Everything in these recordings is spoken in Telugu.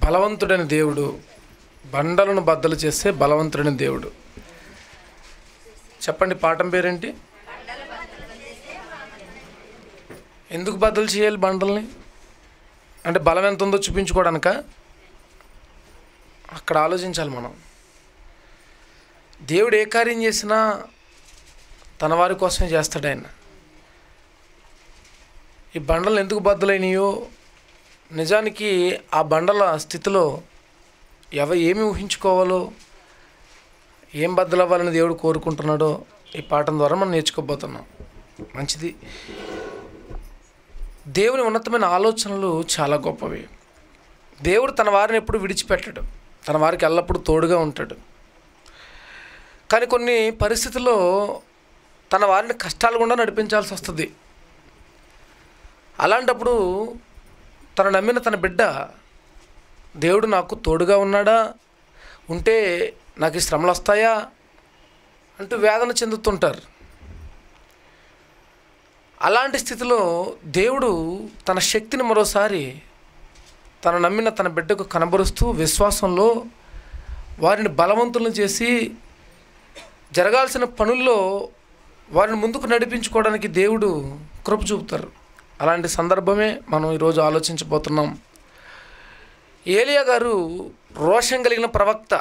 బలవంతుడైన దేవుడు బండలను బద్దలు చేసే బలవంతుడైన దేవుడు చెప్పండి పాఠం పేరేంటి ఎందుకు బద్దలు చేయాలి బండల్ని అంటే బలం ఎంత ఉందో చూపించుకోవడానిక అక్కడ ఆలోచించాలి మనం దేవుడు ఏ కార్యం చేసినా తన వారి కోసమే చేస్తాడు ఆయన ఈ బండలు ఎందుకు బద్దలైనయో నిజానికి ఆ బండల స్థితిలో ఎవ ఏమి ఊహించుకోవాలో ఏం బద్దలవ్వాలని దేవుడు కోరుకుంటున్నాడో ఈ పాఠం ద్వారా మనం నేర్చుకోబోతున్నాం మంచిది దేవుని ఉన్నతమైన ఆలోచనలు చాలా గొప్పవి దేవుడు తన వారిని ఎప్పుడు విడిచిపెట్టడు తన వారికి ఎల్లప్పుడూ తోడుగా ఉంటాడు కానీ కొన్ని పరిస్థితుల్లో తన వారిని కష్టాలు గుండా నడిపించాల్సి వస్తుంది అలాంటప్పుడు తను నమ్మిన తన బిడ్డ దేవుడు నాకు తోడుగా ఉన్నాడా ఉంటే నాకు ఈ శ్రమలు వస్తాయా అంటూ వేదన చెందుతుంటారు అలాంటి స్థితిలో దేవుడు తన శక్తిని మరోసారి తను నమ్మిన తన బిడ్డకు కనబరుస్తూ విశ్వాసంలో వారిని బలవంతులను చేసి జరగాల్సిన పనుల్లో వారిని ముందుకు నడిపించుకోవడానికి దేవుడు కృప చూపుతారు అలాంటి సందర్భమే మనం ఈరోజు ఆలోచించబోతున్నాం ఏలియా గారు రోషం కలిగిన ప్రవక్త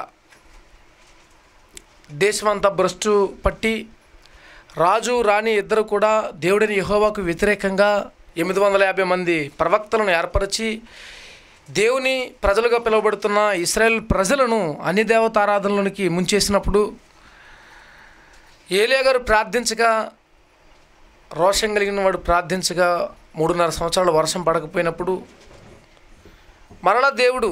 దేశమంతా భ్రష్టు పట్టి రాజు రాణి ఇద్దరు కూడా దేవుడిని యహోవాకు వ్యతిరేకంగా ఎనిమిది వందల యాభై మంది ప్రవక్తలను ఏర్పరిచి దేవుని ప్రజలుగా పిలువబడుతున్న ఇస్రాయేల్ ప్రజలను అన్ని దేవతారాధనలోనికి ముంచేసినప్పుడు ఏలియా గారు ప్రార్థించగా రోషం కలిగిన వాడు ప్రార్థించగా మూడున్నర సంవత్సరాలు వర్షం పడకపోయినప్పుడు మరలా దేవుడు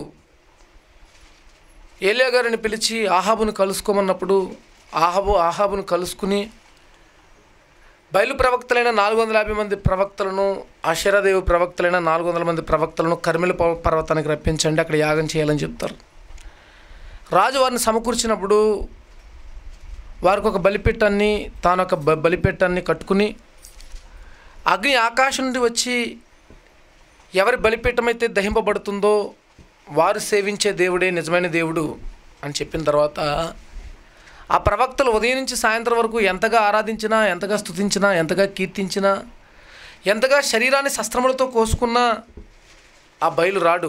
ఏలియా గారిని పిలిచి ఆహాబును కలుసుకోమన్నప్పుడు ఆహాబు ఆహాబును కలుసుకుని బయలు ప్రవక్తలైన నాలుగు వందల యాభై మంది ప్రవక్తలను ఆశీరాదేవి ప్రవక్తలైన నాలుగు వందల మంది ప్రవక్తలను కర్మిల పర్వ- పర్వతానికి రప్పించండి అక్కడ యాగం చేయాలని చెప్తారు రాజు వారిని సమకూర్చినప్పుడు వారికి ఒక బలిపెట్టాన్ని తాను ఒక బ- బలిపెట్టాన్ని కట్టుకుని అగ్ని ఆకాశం నుండి వచ్చి ఎవరి బలిపీఠమైతే దహింపబడుతుందో వారు సేవించే దేవుడే నిజమైన దేవుడు అని చెప్పిన తర్వాత ఆ ప్రవక్తలు ఉదయం నుంచి సాయంత్రం వరకు ఎంతగా ఆరాధించినా ఎంతగా స్తుతించినా ఎంతగా కీర్తించినా ఎంతగా శరీరాన్ని శస్త్రములతో కోసుకున్నా ఆ బయలు రాడు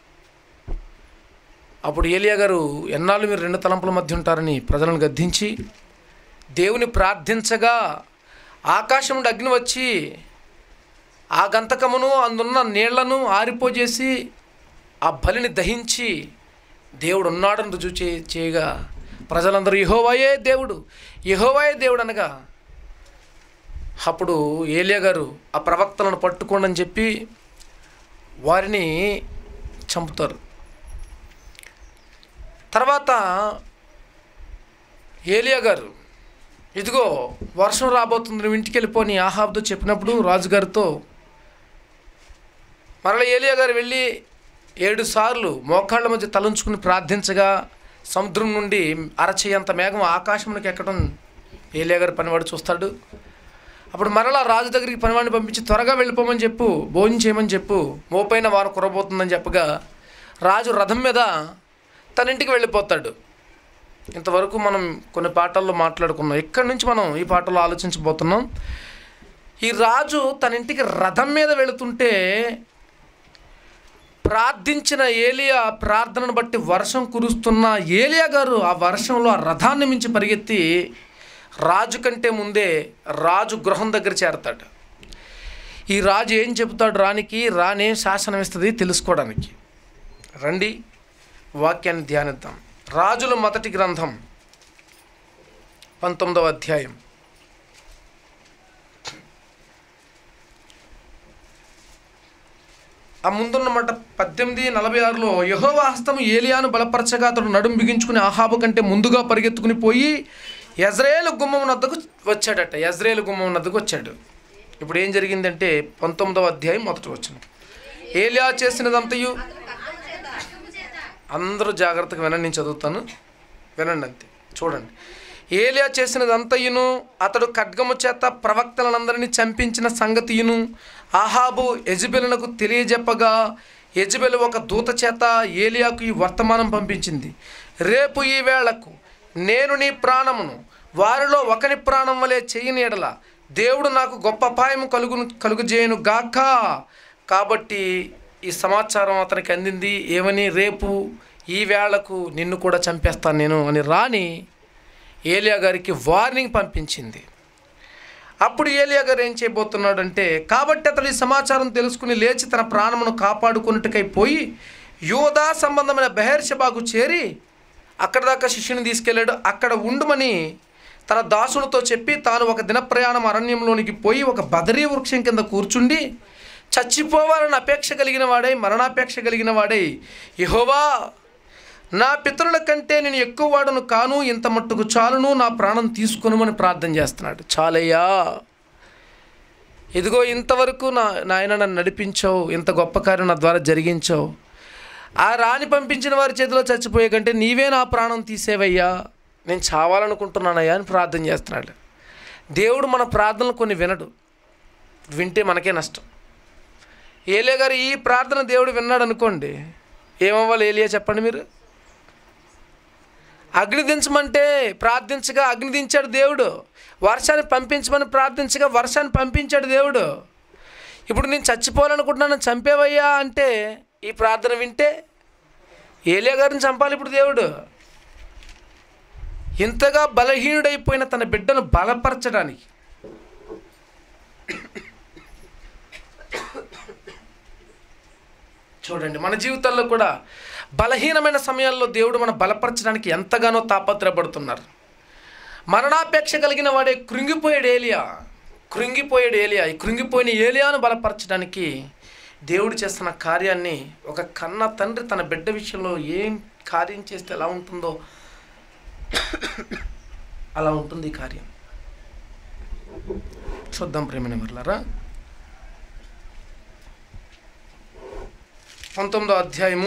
అప్పుడు ఏలియా గారు ఎన్నాళ్ళు మీరు రెండు తలంపుల మధ్య ఉంటారని ప్రజలను గద్దించి దేవుని ప్రార్థించగా ఆకాశం నుండి అగ్ని వచ్చి ఆ గంతకమును అందున్న నీళ్లను ఆరిపోజేసి ఆ బలిని దహించి దేవుడు ఉన్నాడని రుజువు చే చేయగా ప్రజలందరూ యహోవాయే దేవుడు యహోవాయే దేవుడు అనగా అప్పుడు ఏలియా గారు ఆ ప్రవక్తలను పట్టుకోండి అని చెప్పి వారిని చంపుతారు తర్వాత ఏలియా గారు ఇదిగో వర్షం రాబోతుంది నువ్వు ఇంటికి వెళ్ళిపోని ఆహాబ్తో చెప్పినప్పుడు రాజుగారితో మరల ఏలియా గారు వెళ్ళి ఏడు సార్లు మోకాళ్ళ మధ్య తలంచుకుని ప్రార్థించగా సముద్రం నుండి అరచేయంత మేఘం ఆకాశంలోకి ఎక్కడం ఏలియా గారు పనివాడు చూస్తాడు అప్పుడు మరలా రాజు దగ్గరికి పనివాడిని పంపించి త్వరగా వెళ్ళిపోమని చెప్పు భోజనం చేయమని చెప్పు మోపైన వారు కురబోతుందని చెప్పగా రాజు రథం మీద తన ఇంటికి వెళ్ళిపోతాడు ఇంతవరకు మనం కొన్ని పాటల్లో మాట్లాడుకున్నాం ఇక్కడి నుంచి మనం ఈ పాటలో ఆలోచించబోతున్నాం ఈ రాజు తన ఇంటికి రథం మీద వెళుతుంటే ప్రార్థించిన ఏలియా ప్రార్థనను బట్టి వర్షం కురుస్తున్న ఏలియా గారు ఆ వర్షంలో ఆ రథాన్ని మించి పరిగెత్తి రాజు కంటే ముందే రాజు గృహం దగ్గర చేరతాడు ఈ రాజు ఏం చెబుతాడు రానికి రానేం శాసనం ఇస్తుంది తెలుసుకోవడానికి రండి వాక్యాన్ని ధ్యానిద్దాం రాజుల మొదటి గ్రంథం పంతొమ్మిదవ అధ్యాయం ఆ ముందున్న మాట పద్దెనిమిది నలభై ఆరులో యహోవా హస్తం ఏలియాను బలపరచగా అతడు నడుం బిగించుకుని ఆహాబు కంటే ముందుగా పరిగెత్తుకుని పోయి యజ్రేలు గుమ్మం వద్దకు వచ్చాడట యజ్రేలు గుమ్మం వద్దకు వచ్చాడు ఇప్పుడు ఏం జరిగిందంటే పంతొమ్మిదవ అధ్యాయం మొదటి వచ్చిన ఏలియా చేసినదంతయు అందరూ జాగ్రత్తగా వినండి నేను చదువుతాను వినండి అంతే చూడండి ఏలియా చేసినదంతయును అతడు ఖడ్గము చేత ప్రవక్తలందరినీ చంపించిన సంగతియును ఆహాబు యజబెలునకు తెలియజెప్పగా యజ్బెలు ఒక దూత చేత ఏలియాకు ఈ వర్తమానం పంపించింది రేపు ఈ వేళకు నేను నీ ప్రాణమును వారిలో ఒకని ప్రాణం వలె చెయ్యని ఎడల దేవుడు నాకు గొప్ప అపాయం కలుగును కలుగుజేయను గాక కాబట్టి ఈ సమాచారం అతనికి అందింది ఏమని రేపు ఈ వేళకు నిన్ను కూడా చంపేస్తాను నేను అని రాని ఏలియా గారికి వార్నింగ్ పంపించింది అప్పుడు ఏలియా గారు ఏం చేయబోతున్నాడంటే కాబట్టి అతడు ఈ సమాచారం తెలుసుకుని లేచి తన ప్రాణమును కాపాడుకున్నట్టుకై పోయి యోధా సంబంధమైన బెహర్షబాకు చేరి అక్కడ దాకా శిష్యుని తీసుకెళ్ళాడు అక్కడ ఉండుమని తన దాసునితో చెప్పి తాను ఒక దిన ప్రయాణం అరణ్యంలోనికి పోయి ఒక బదరీ వృక్షం కింద కూర్చుండి చచ్చిపోవాలని అపేక్ష కలిగిన వాడై మరణాపేక్ష కలిగిన వాడై యహోవా నా పితరుల కంటే నేను ఎక్కువ వాడును కాను ఇంత మట్టుకు చాలును నా ప్రాణం తీసుకొనుమని ప్రార్థన చేస్తున్నాడు చాలయ్యా ఇదిగో ఇంతవరకు నా నాయన నన్ను నడిపించావు ఇంత గొప్ప కార్యం నా ద్వారా జరిగించావు ఆ రాణి పంపించిన వారి చేతిలో చచ్చిపోయే కంటే నీవే నా ప్రాణం తీసేవయ్యా నేను చావాలనుకుంటున్నానయ్యా అని ప్రార్థన చేస్తున్నాడు దేవుడు మన ప్రార్థనలు కొన్ని వినడు వింటే మనకే నష్టం ఏలియా గారు ఈ ప్రార్థన దేవుడు విన్నాడు అనుకోండి ఏమవ్వాలి ఏలియా చెప్పండి మీరు అగ్ని దించమంటే ప్రార్థించగా అగ్ని దించాడు దేవుడు వర్షాన్ని పంపించమని ప్రార్థించగా వర్షాన్ని పంపించాడు దేవుడు ఇప్పుడు నేను చచ్చిపోవాలనుకుంటున్నాను చంపేవయ్యా అంటే ఈ ప్రార్థన వింటే ఏలియా గారిని చంపాలి ఇప్పుడు దేవుడు ఇంతగా బలహీనుడైపోయిన తన బిడ్డను బలపరచడానికి చూడండి మన జీవితాల్లో కూడా బలహీనమైన సమయాల్లో దేవుడు మన బలపరచడానికి ఎంతగానో తాపత్రపడుతున్నారు మరణాపేక్ష కలిగిన వాడే కృంగిపోయాడు ఏలియా కృంగిపోయాడు ఏలియా ఈ కృంగిపోయిన ఏలియాను బలపరచడానికి దేవుడు చేస్తున్న కార్యాన్ని ఒక కన్న తండ్రి తన బిడ్డ విషయంలో ఏం కార్యం చేస్తే ఎలా ఉంటుందో అలా ఉంటుంది ఈ కార్యం చూద్దాం ప్రేమని వర్లారా పంతొమ్మిదో అధ్యాయము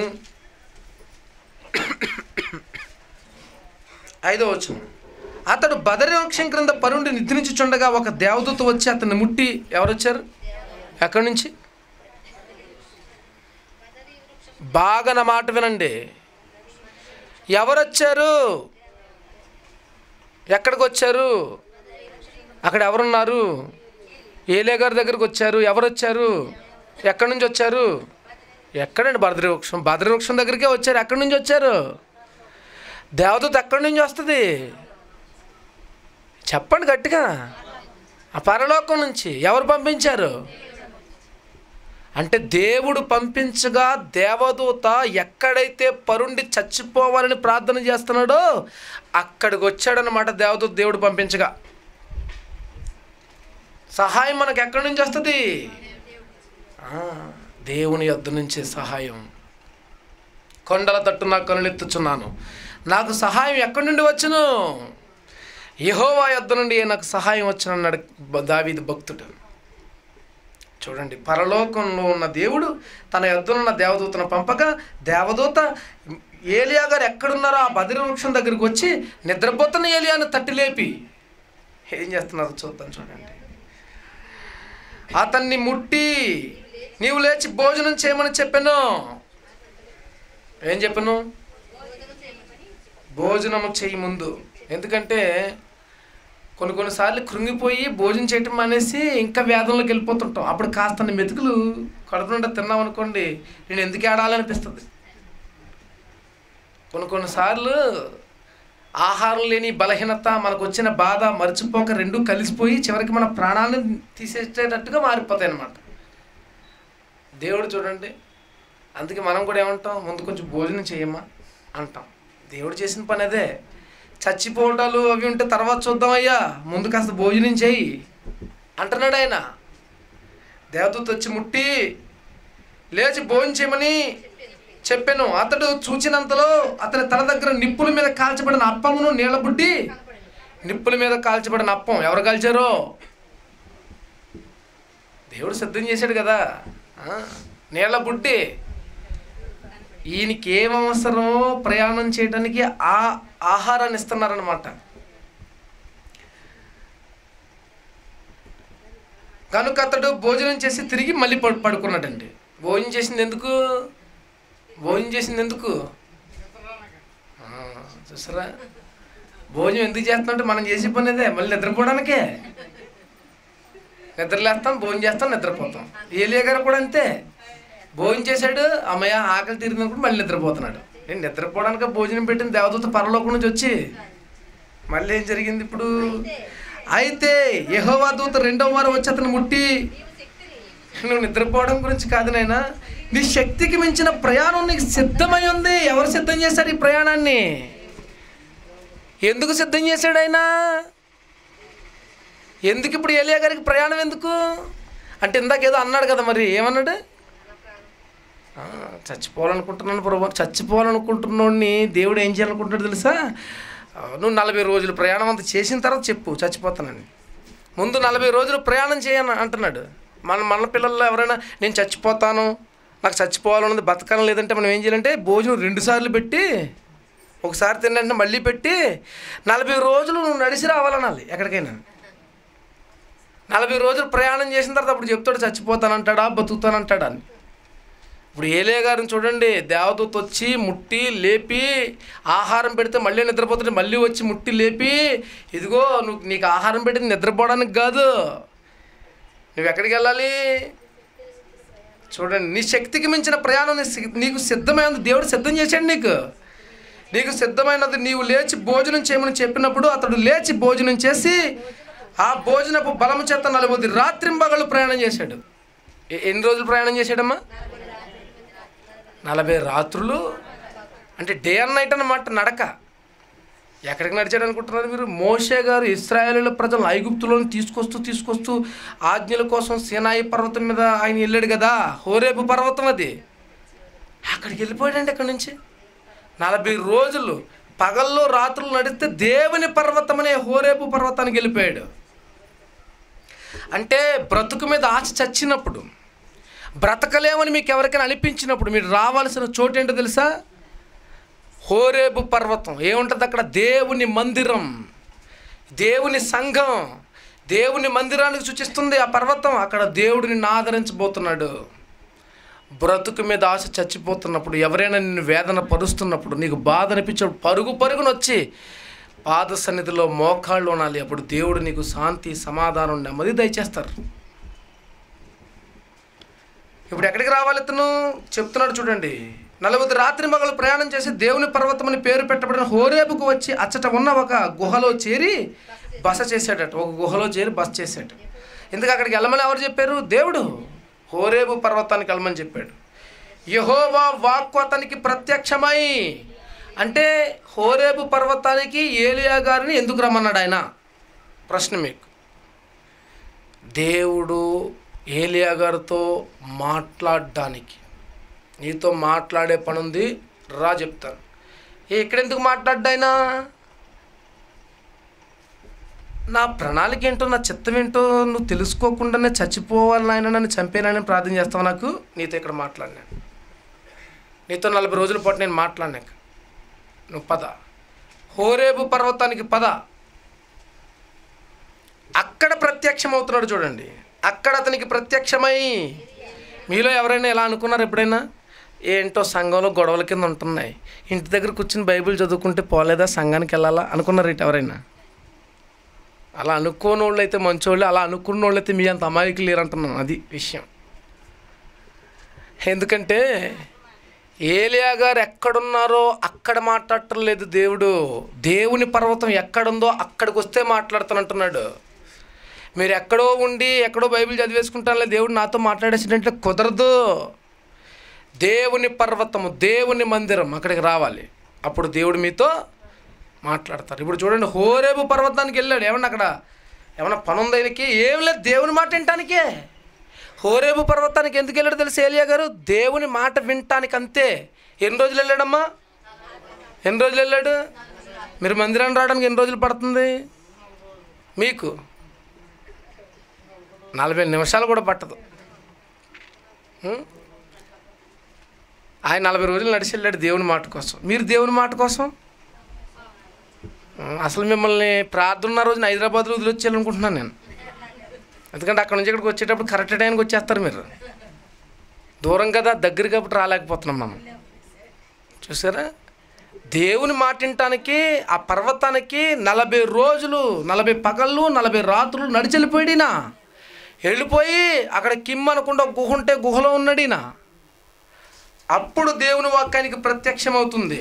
ఐదో వచనం అతడు బదరి వృక్షం క్రింద పరుండి నిద్రించుచుండగా ఒక దేవదూత వచ్చి అతన్ని ముట్టి ఎవరు వచ్చారు ఎక్కడి నుంచి బాగా నా మాట వినండి ఎవరు వచ్చారు ఎక్కడికి వచ్చారు అక్కడ ఎవరున్నారు ఏలే గారి దగ్గరికి వచ్చారు ఎవరు వచ్చారు ఎక్కడి నుంచి వచ్చారు ఎక్కడండి బద్రి వృక్షం బద్రి వృక్షం దగ్గరికే వచ్చారు ఎక్కడి నుంచి వచ్చారు దేవదూత ఎక్కడి నుంచి వస్తుంది చెప్పండి గట్టిగా ఆ పరలోకం నుంచి ఎవరు పంపించారు అంటే దేవుడు పంపించగా దేవదూత ఎక్కడైతే పరుండి చచ్చిపోవాలని ప్రార్థన చేస్తున్నాడో అక్కడికి వచ్చాడనమాట దేవదూత దేవుడు పంపించగా సహాయం మనకు ఎక్కడి నుంచి వస్తుంది ఆ, దేవుని యొద్ద నుంచే సహాయం కొండల తట్టు నా కనులెత్తుచున్నాను నాకు సహాయం ఎక్కడి నుండి వచ్చును యెహోవా యొద్ద నుండి నాకు సహాయం వచ్చునన్నాడు బ- దావీదు భక్తుడు చూడండి పరలోకంలో ఉన్న దేవుడు తన యొద్దనున్న దేవదూతను పంపగా దేవదూత ఏలియా గారు ఎక్కడున్నారో ఆ బదిరి వృక్షం దగ్గరికి వచ్చి నిద్రపోతున్న ఏలియాను తట్టి లేపి ఏం చేస్తున్నారో చూద్దాం చూడండి అతన్ని ముట్టి నీవు లేచి భోజనం చేయమని చెప్పాను ఏం చెప్పాను భోజనము చేయి ముందు ఎందుకంటే కొన్ని కొన్నిసార్లు కృంగిపోయి భోజనం చేయటం మానేసి ఇంకా వేదంలోకి వెళ్ళిపోతుంటాం అప్పుడు కాస్త మెతుకులు కడుపునుండా తిన్నాం అనుకోండి నేను ఎందుకు ఏడాలనిపిస్తుంది కొన్ని కొన్నిసార్లు ఆహారం లేని బలహీనత మనకు వచ్చిన బాధ మర్చిపోక రెండు కలిసిపోయి చివరికి మన ప్రాణాలను తీసేసేటట్టుగా మారిపోతాయి అన్నమాట దేవుడు చూడండి అందుకే మనం కూడా ఏమంటాం ముందు కొంచెం భోజనం చేయమ్మా అంటాం దేవుడు చేసిన పని అదే చచ్చిపోవటాలు అవి ఉంటే తర్వాత చూద్దామయ్యా ముందు కాస్త భోజనం చేయి అంటున్నాడు ఆయన దేవదూత వచ్చి ముట్టి లేచి భోజనం చేయమని చెప్పాను అతడు చూచినంతలో అతని తల దగ్గర నిప్పుల మీద కాల్చబడిన అప్పమును నీళ్ళ బుడ్డి నిప్పుల మీద కాల్చబడిన అప్పం ఎవరు కాల్చారో దేవుడు సిద్ధం చేశాడు కదా ఆ, నీళ్ళ బుడ్డి ఈయనకి ఏం అవసరం ప్రయాణం చేయడానికి ఆ ఆహారాన్ని ఇస్తున్నారనమాట కనుక అతడు భోజనం చేసి తిరిగి మళ్ళీ పడు పడుకున్నాడండి భోజనం చేసింది ఎందుకు భోజనం చేసింది ఎందుకు ఆ, చూసారా భోజనం ఎందుకు చేస్తామంటే మనం చేసే పని అదే మళ్ళీ నిద్రపోవడానికే నిద్రలేస్తాం భోజనం చేస్తాం నిద్రపోతాం ఏలియా గారు కూడా అంతే భోజనం చేశాడు అమ్మయ్య ఆకలి తీరినప్పుడు మళ్ళీ నిద్రపోతున్నాడు నేను నిద్రపోవడానికి భోజనం పెట్టిన దేవదూత పరలోకం నుంచి వచ్చి మళ్ళీ ఏం జరిగింది ఇప్పుడు అయితే యెహోవా దూత రెండవ వారం వచ్చి అతను ముట్టి నువ్వు నిద్రపోవడం గురించి కాదు నాయనా నీ శక్తికి మించిన ప్రయాణం నీకు సిద్ధమై ఉంది ఎవరు సిద్ధం చేశారు ఈ ప్రయాణాన్ని ఎందుకు సిద్ధం చేశాడు ఆయన ఎందుకు ఇప్పుడు ఏలియా గారికి ప్రయాణం ఎందుకు అంటే ఇందాక ఏదో అన్నాడు కదా మరి ఏమన్నాడు ఆ, చచ్చిపోవాలనుకుంటున్నాను ప్రభు చచ్చిపోవాలనుకుంటున్నోడిని దేవుడు ఏం చేయాలనుకుంటాడు తెలుసా ఆ, నువ్వు నలభై రోజులు ప్రయాణం అంతా చేసిన తర్వాత చెప్పు చచ్చిపోతానని ముందు నలభై రోజులు ప్రయాణం చేయను అంటున్నాడు మన మన పిల్లల్లో ఎవరైనా నేను చచ్చిపోతాను నాకు చచ్చిపోవాలన్నది బతకాలం లేదంటే మనం ఏం చేయాలంటే భోజనం రెండు సార్లు పెట్టి ఒకసారి తిన్నంటే మళ్ళీ పెట్టి నలభై రోజులు నువ్వు నడిచి రావాలనాలి ఎక్కడికైనా నలభై రోజులు ప్రయాణం చేసిన తర్వాత అప్పుడు చెప్తాడు చచ్చిపోతానంటాడా బతుకుతానంటాడా అని ఇప్పుడు ఏలే గారిని చూడండి దేవదూత వచ్చి ముట్టి లేపి ఆహారం పెడితే మళ్ళీ నిద్రపోతుంటే మళ్ళీ వచ్చి ముట్టి లేపి ఇదిగో నువ్వు నీకు ఆహారం పెట్టింది నిద్రపోవడానికి కాదు నువ్వు ఎక్కడికి వెళ్ళాలి చూడండి నీ శక్తికి మించిన ప్రయాణం నీ సి- నీకు సిద్ధమైనది దేవుడు సిద్ధం చేశాడు నీకు నీకు సిద్ధమైనది నీవు లేచి భోజనం చేయమని చెప్పినప్పుడు అతడు లేచి భోజనం చేసి ఆ భోజనపు బలము చేత నలుగురి రాత్రింబగళ్ళు ప్రయాణం చేశాడు ఎ- ఎన్ని రోజులు ప్రయాణం చేశాడమ్మా నలభై రాత్రులు అంటే డే అండ్ నైట్ అన్నమాట నడక ఎక్కడికి నడిచాడు అనుకుంటున్నారు మీరు మోషే గారు ఇస్రాయేలీల ప్రజలను ఐగుప్తులను తీసుకొస్తూ తీసుకొస్తూ ఆజ్ఞల కోసం సీనాయి పర్వతం మీద ఆయన వెళ్ళాడు కదా హోరేపు పర్వతం అది అక్కడికి వెళ్ళిపోయాడండి అక్కడి నుంచి నలభై రోజులు పగల్లో రాత్రులు నడిస్తే దేవుని పర్వతం అనే హోరేపు పర్వతానికి వెళ్ళిపోయాడు అంటే బ్రతుకు మీద ఆశ చచ్చినప్పుడు బ్రతకలేమని మీకు ఎవరికైనా అనిపించినప్పుడు మీరు రావాల్సిన చోటు ఏంటో తెలుసా హోరేబు పర్వతం ఏముంటుంది అక్కడ దేవుని మందిరం దేవుని సంఘం దేవుని మందిరానికి సూచిస్తుంది ఆ పర్వతం అక్కడ దేవుడు నిన్ను ఆదరించబోతున్నాడు బ్రతుకు మీద ఆశ చచ్చిపోతున్నప్పుడు ఎవరైనా నిన్ను వేదన పరుస్తున్నప్పుడు నీకు బాధ అనిపించినప్పుడు పరుగు పరుగున వచ్చి పాద సన్నిధిలో మోకాళ్ళు ఉనాలి అప్పుడు దేవుడు నీకు శాంతి సమాధానం నెమ్మది దయచేస్తారు ఇప్పుడు ఎక్కడికి రావాలి ఇతను చెప్తున్నాడు చూడండి నలుగురు రాత్రి మగలు ప్రయాణం చేసి దేవుని పర్వతం అని పేరు పెట్టబడిన హోరేబుకు వచ్చి అచ్చట ఉన్న ఒక గుహలో చేరి బస చేశాడట ఒక గుహలో చేరి బస చేశాడు ఎందుకు అక్కడికి వెళ్ళమని ఎవరు చెప్పారు దేవుడు హోరేబు పర్వతానికి వెళ్ళమని చెప్పాడు యహోవా వాక్కు అతనికి ప్రత్యక్షమై అంటే హోరేబు పర్వతానికి ఏలియా గారిని ఎందుకు రమ్మన్నాడు ఆయన ప్రశ్న మీకు దేవుడు ఏలియా గారితో మాట్లాడడానికి నీతో మాట్లాడే పని ఉంది రా చెప్తాను ఏ ఇక్కడెందుకు మాట్లాడ్డాయినా నా ప్రణాళిక ఏంటో నా చిత్తం ఏంటో నువ్వు తెలుసుకోకుండానే చచ్చిపోవాలి నాయన నన్ను చంపేనని ప్రార్థన చేస్తావు నాకు నీతో ఇక్కడ మాట్లాడినాను నీతో నలభై రోజుల పాటు నేను మాట్లాడినాక నువ్వు పద హోరేబు పర్వతానికి పద అక్కడ ప్రత్యక్షమవుతున్నాడు చూడండి అక్కడ అతనికి ప్రత్యక్షమై మీలో ఎవరైనా ఎలా అనుకున్నారు ఎప్పుడైనా ఏంటో సంఘంలో గొడవల కింద ఉంటున్నాయి ఇంటి దగ్గర కూర్చుని బైబిల్ చదువుకుంటే పోలేదా సంఘానికి వెళ్ళాలా అనుకున్నారు ఇటు ఎవరైనా అలా అనుకోని వాళ్ళు అయితే మంచోళ్ళు అలా అనుకున్న వాళ్ళు అయితే మీ అంత అమాయకులు లేరు అంటున్నాను అది విషయం ఎందుకంటే ఏలియా గారు ఎక్కడున్నారో అక్కడ మాట్లాడటం లేదు దేవుడు దేవుని పర్వతం ఎక్కడుందో అక్కడికి వస్తే మాట్లాడుతానంటున్నాడు మీరు ఎక్కడో ఉండి ఎక్కడో బైబిల్ చదివేసుకుంటానులే దేవుడు నాతో మాట్లాడేసినట్టే కుదరదు దేవుని పర్వతము దేవుని మందిరం అక్కడికి రావాలి అప్పుడు దేవుడు మీతో మాట్లాడతారు ఇప్పుడు చూడండి హోరేబు పర్వతానికి వెళ్ళాడు ఏమన్నా అక్కడ ఏమన్నా పని ఉంది ఆయనకి ఏం లేదు దేవుని మాట వినటానికే హోరేబు పర్వతానికి ఎందుకు వెళ్ళాడు తెలుసు ఏలియా గారు దేవుని మాట వినటానికి అంతే ఎన్ని రోజులు వెళ్ళాడమ్మా ఎన్ని రోజులు వెళ్ళాడు మీరు మందిరాన్ని రావడానికి ఎన్ని రోజులు పడుతుంది మీకు నలభై నిమిషాలు కూడా పట్టదు ఉం? ఆయన నలభై రోజులు నడిచి వెళ్ళాడు దేవుని మాట కోసం మీరు దేవుని మాట కోసం ఉం, అసలు మిమ్మల్ని ప్రార్థన ఉన్న రోజున హైదరాబాద్లో వదిలి వచ్చేయాలనుకుంటున్నాను నేను ఎందుకంటే అక్కడ నుంచి ఇక్కడికి వచ్చేటప్పుడు కరెక్ట్ టైంకి వచ్చేస్తారు మీరు దూరం కదా దగ్గర కాబట్టి రాలేకపోతున్నాం మనం చూసారా దేవుని మాటింటానికి ఆ పర్వతానికి నలభై రోజులు నలభై పగళ్ళు నలభై రాత్రులు నడిచి వెళ్ళిపోయాడినా వెళ్ళిపోయి అక్కడ కిమ్ అనకుండా ఒక గుహ ఉంటే గుహలో ఉన్నాడినా అప్పుడు దేవుని వాక్యానికి ప్రత్యక్షమవుతుంది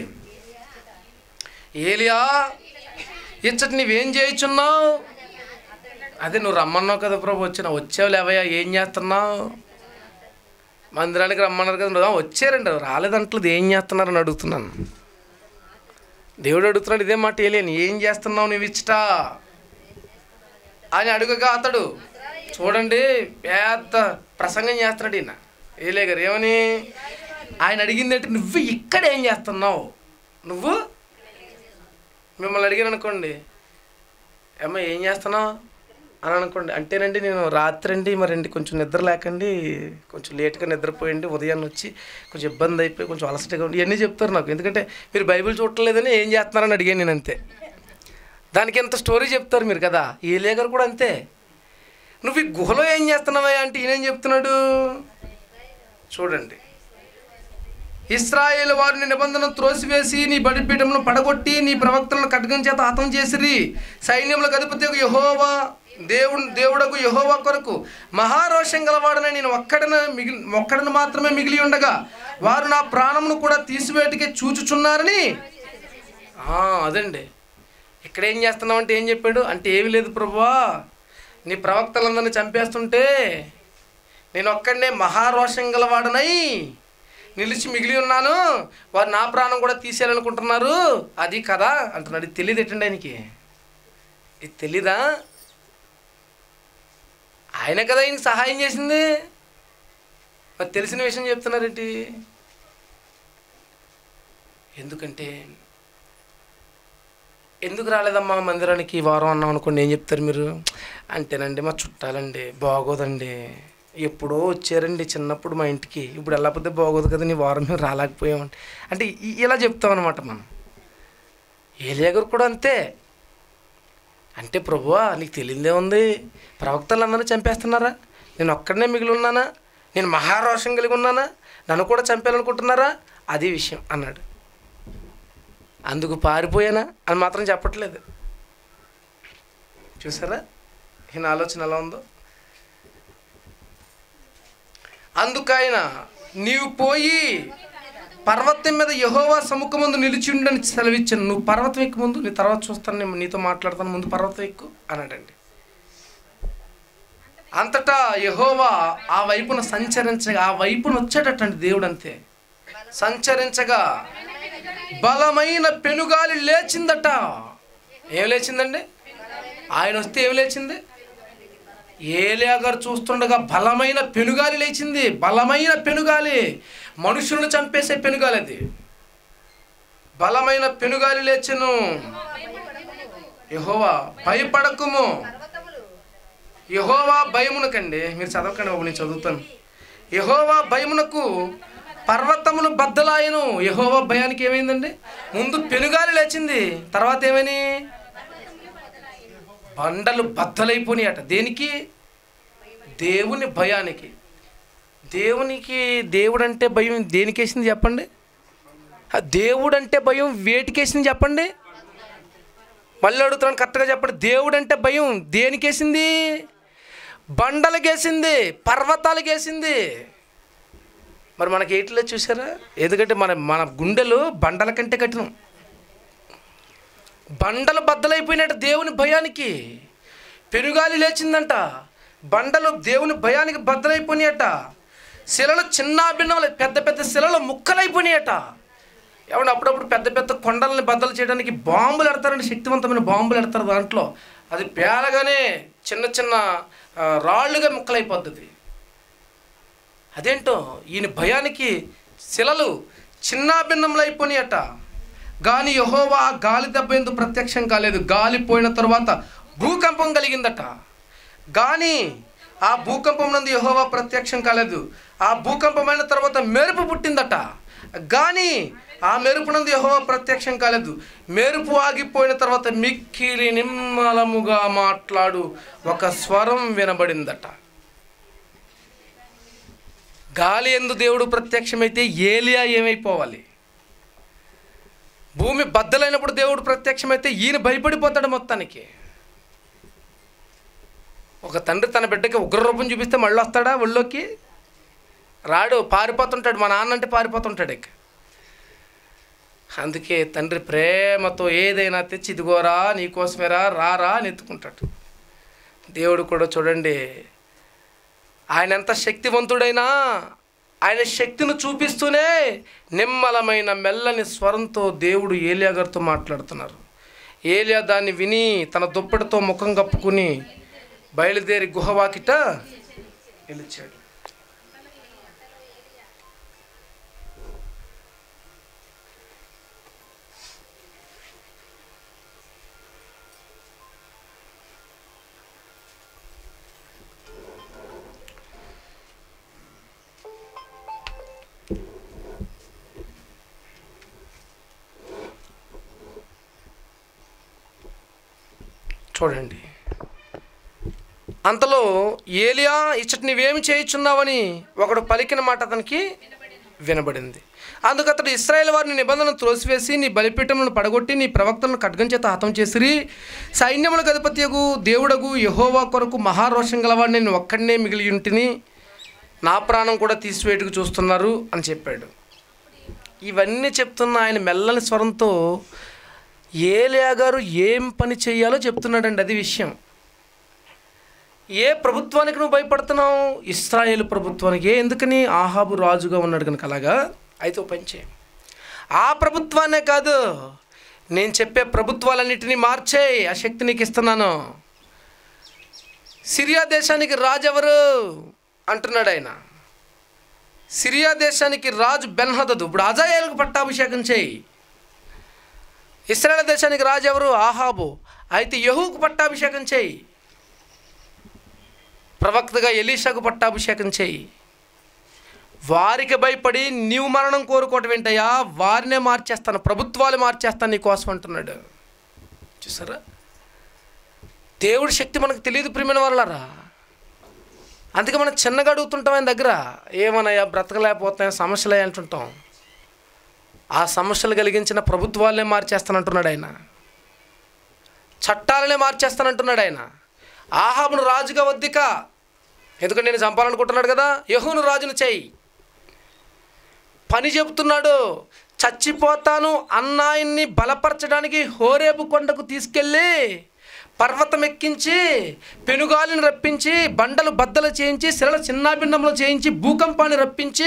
ఏలియా ఇచ్చటి నువ్వేం చేయుచున్నావు అదే నువ్వు రమ్మన్నావు కదా ప్రభు వచ్చిన వచ్చావు లేవయ్యా ఏం చేస్తున్నావు మందిరానికి రమ్మన్నారు కదా నువ్వు, "ఆ, వచ్చారండి రాలేదంటలేదు ఏం చేస్తున్నారని అడుగుతున్నాను దేవుడు అడుగుతున్నాడు ఇదే మాట ఏలియని ఏం చేస్తున్నావు నువ్వు ఇచ్చట అని అడుగగా అతడు చూడండి పెద్ద ప్రసంగం చేస్తున్నాడు ఈయన ఏలే గారు ఏమని ఆయన అడిగింది ఏంటి నువ్వు ఇక్కడ ఏం చేస్తున్నావు నువ్వు మిమ్మల్ని అడిగాను అనుకోండి అమ్మ ఏం చేస్తున్నావు అని అనుకోండి అంటేనండి నేను రాత్రి అండి మరండి కొంచెం నిద్ర లేకండి కొంచెం లేట్గా నిద్రపోయండి ఉదయాన్నే వచ్చి కొంచెం ఇబ్బంది అయిపోయి కొంచెం అలసటగా ఉండి ఇవన్నీ చెప్తారు నాకు ఎందుకంటే మీరు బైబిల్ చూడలేదని ఏం చేస్తున్నారని అడిగాను నేను అంతే దానికి ఎంత స్టోరీ చెప్తారు మీరు కదా ఈ లేఖరు కూడా అంతే నువ్వు ఈ గుహలో ఏం చేస్తున్నావా అంటే ఈయనేం చెప్తున్నాడు చూడండి ఇస్రాయేల్ వారిని నిబంధన త్రోసివేసి నీ బడిపీఠమును పడగొట్టి నీ ప్రవక్తలను ఖడ్గం చేత హతం చేసిరి సైన్యములకు అధిపతి యహోవా దేవుడు దేవుడకు యహోవా కొరకు మహారోషం గలవాడని నేను ఒక్కడన మిగిలి ఒక్కడను మాత్రమే మిగిలి ఉండగా వారు నా ప్రాణమును కూడా తీసివేటికే చూచుచున్నారని ఆ, అదండి ఇక్కడ ఏం చేస్తున్నావు అంటే ఏం చెప్పాడు అంటే ఏమీ లేదు ప్రభువా నీ ప్రవక్తలందరినీ చంపేస్తుంటే నేను ఒక్కడనే మహారోషం గలవాడనై నిలిచి మిగిలి ఉన్నాను వారు నా ప్రాణం కూడా తీసేయాలనుకుంటున్నారు అది కదా అంటున్నాడు ఇది తెలియదు ఎట్టండి ఆయనకి ఇది తెలీదా ఆయన కదా ఈయన సహాయం చేసింది మరి తెలిసిన విషయం చెప్తున్నారేంటి ఎందుకంటే ఎందుకు రాలేదమ్మా మందిరానికి ఈ వారం అన్నాం అనుకోండి ఏం చెప్తారు మీరు అంటేనండి మా చుట్టాలండి బాగోదండి ఎప్పుడో వచ్చారండి చిన్నప్పుడు మా ఇంటికి ఇప్పుడు వెళ్ళకపోతే బాగోదు కదా నీ వారం మేము రాలేకపోయామండి అంటే ఇ- ఇలా చెప్తాం అనమాట మనం ఏలియాగారు కూడా అంతే అంటే ప్రభువా నీకు తెలియదే ఉంది ప్రవక్తలందరూ చంపేస్తున్నారా నేను ఒక్కడనే మిగిలి ఉన్నానా నేను మహారోషం కలిగి ఉన్నానా నన్ను కూడా చంపేయాలనుకుంటున్నారా అది విషయం అన్నాడు అందుకు పారిపోయానా అని మాత్రం చెప్పట్లేదు చూసారా ఈయన ఆలోచన ఎలా ఉందో అందుకైన నీవు పోయి పర్వతం మీద యహోవా సముఖమందు నిలిచి ఉండని సెలవిచ్చాను నువ్వు పర్వతం ఎక్కు ముందు నీ తర్వాత చూస్తాను నేను నీతో మాట్లాడతాను ముందు పర్వతం ఎక్కు అన్నాడండి అంతటా యహోవా ఆ వైపున సంచరించగా ఆ వైపున వచ్చేటట్టండి దేవుడు అంతే సంచరించగా బలమైన పెనుగాలి లేచిందట ఏం లేచిందండి ఆయన వస్తే ఏం లేచింది ఏలియా గారు చూస్తుండగా బలమైన పెనుగాలి లేచింది బలమైన పెనుగాలి మనుషులను చంపేసే పెనుగాలి అది బలమైన పెనుగాలి లేచెను యహోవా భయపడకుము యహోవా భయమునకండి మీరు చదవకండి బాబు నేను చదువుతాను యహోవా భయమునకు పర్వతములు బద్దలాయను యహోవా భయానికి ఏమైందండి ముందు పెనుగాలి లేచింది తర్వాత ఏమని బండలు బద్దలైపోయినాయట దేనికి దేవుని భయానికి దేవునికి దేవుడు అంటే భయం దేనికేసింది చెప్పండి ఆ దేవుడు అంటే భయం వేటికేసింది చెప్పండి మళ్ళీ అడుగుతున్నాను కరెక్ట్గా చెప్పండి దేవుడు అంటే భయం దేనికేసింది బండలకేసింది పర్వతాలకేసింది మరి మనకి ఏటిలో చూసారా ఎందుకంటే మన మన గుండెలు బండల కంటే కఠినం బండలు బద్దలైపోయినట్టు దేవుని భయానికి పెనుగాలి లేచిందంట బండలు దేవుని భయానికి బద్దలైపోయినాయట శిలలు చిన్న భిన్నములు పెద్ద పెద్ద శిలలు ముక్కలైపోయినాయట ఏమంటే అప్పుడప్పుడు పెద్ద పెద్ద కొండల్ని బద్దలు చేయడానికి బాంబులు ఎడతారండి శక్తివంతమైన బాంబులు ఎడతారు దాంట్లో అది పేలగానే చిన్న చిన్న ఆ, రాళ్ళుగా ముక్కలైపోద్ది అదేంటో ఈయన భయానికి శిలలు చిన్న భిన్నములు అయిపోయినాయట గాని యహోవా ఆ గాలి దెబ్బ ఎందుకు ప్రత్యక్షం కాలేదు గాలి పోయిన తర్వాత భూకంపం కలిగిందట గాని ఆ భూకంపం నందు యహోవా ప్రత్యక్షం కాలేదు ఆ భూకంపమైన తర్వాత మెరుపు పుట్టిందట గాని ఆ మెరుపు నందు యహోవా ప్రత్యక్షం కాలేదు మెరుపు ఆగిపోయిన తర్వాత మిక్కిలి నిమ్మలముగా మాట్లాడు ఒక స్వరం వినబడిందట గాలి ఎందు దేవుడు ప్రత్యక్షమైతే ఏలియా ఏమైపోవాలి భూమి బద్దలైనప్పుడు దేవుడు ప్రత్యక్షమైతే ఈయన భయపడిపోతాడు మొత్తానికి ఒక తండ్రి తన బిడ్డకి ఉగ్రరూపం చూపిస్తే మళ్ళీ వస్తాడా ఒళ్ళోకి రాడు పారిపోతుంటాడు మా నాన్న అంటే పారిపోతుంటాడు ఇక అందుకే తండ్రి ప్రేమతో ఏదైనా తెచ్చి ఇదిగోరా నీకోసమేరా రారా అని ఎత్తుకుంటాడు దేవుడు కూడా చూడండి ఆయన ఎంత శక్తివంతుడైనా ఆయన శక్తిని చూపిస్తూనే నిమ్మలమైన మెల్లని స్వరంతో దేవుడు ఏలియా గారితో మాట్లాడుతున్నారు ఏలియా దాన్ని విని తన దుప్పటితో ముఖం కప్పుకుని బయలుదేరి గుహవాకిట నిలిచాడు చూడండి అంతలో ఏలియా ఇచ్చటి నీవేమి చేయుచున్నావని ఒకడు పలికిన మాట అతనికి వినబడింది అందుకు అతడు ఇస్రాయేల్ వారిని నిబంధన త్రోసివేసి నీ బలిపీఠములను పడగొట్టి నీ ప్రవక్తలను ఖడ్గం చేత హతం చేసిరి సైన్యములకు అధిపత్యగు దేవుడగు యహోవా కొరకు మహారోషం గలవాడిని నేను ఒక్కడనే మిగిలి ఉంటిని నా ప్రాణం కూడా తీసివేటుకు చూస్తున్నారు అని చెప్పాడు ఇవన్నీ చెప్తున్న ఆయన మెల్లని స్వరంతో ఏలియా గారు ఏం పని చేయాలో చెప్తున్నాడండి అది విషయం ఏ ప్రభుత్వానికి నువ్వు భయపడుతున్నావు ఇస్రాయేల్ ప్రభుత్వానికి ఏ ఎందుకని ఆహాబు రాజుగా ఉన్నాడు కనుక అలాగా అయితే ఓ పని చేయి ఆ ప్రభుత్వాన్నే కాదు నేను చెప్పే ప్రభుత్వాలన్నిటినీ మార్చే ఆ శక్తి నీకు ఇస్తున్నాను సిరియా దేశానికి రాజు ఎవరు అంటున్నాడు ఆయన సిరియా దేశానికి రాజు బెన్హదదు ఇప్పుడు అజాయేలకు పట్టాభిషేకం చేయి ఇస్రాయేల్ దేశానికి రాజు ఎవరు ఆహాబు అయితే యహూకు పట్టాభిషేకం చేయి ప్రవక్తగా ఎలీషాకు పట్టాభిషేకం చేయి వారికి భయపడి నీవు మరణం కోరుకోవటం ఏంటయ్యా వారినే మార్చేస్తాను ప్రభుత్వాలు మార్చేస్తాను నీ కోసం అంటున్నాడు చూసారా దేవుడి శక్తి మనకు తెలియదు ప్రియమైన వాళ్ళరా అందుకే మనం చిన్నగా అడుగుతుంటాం ఆయన దగ్గర ఏమనయ్యా బ్రతకలేకపోతాం సమస్యలే అంటుంటాం ఆ సమస్యలు కలిగించిన ప్రభుత్వాలనే మార్చేస్తానంటున్నాడు ఆయన చట్టాలనే మార్చేస్తానంటున్నాడు ఆయన ఆహాబును రాజుగా వద్దిక ఎందుకంటే నేను చంపాలనుకుంటున్నాడు కదా యహూను రాజును చేయి పని చెబుతున్నాడు చచ్చిపోతాను అన్నాయన్ని బలపరచడానికి హోరేబు కొండకు తీసుకెళ్ళి పర్వతం ఎక్కించి పెనుగాలిని రప్పించి బండలు బద్దలు చేయించి శిలల చిన్నాభిన్నములు చేయించి భూకంపాన్ని రప్పించి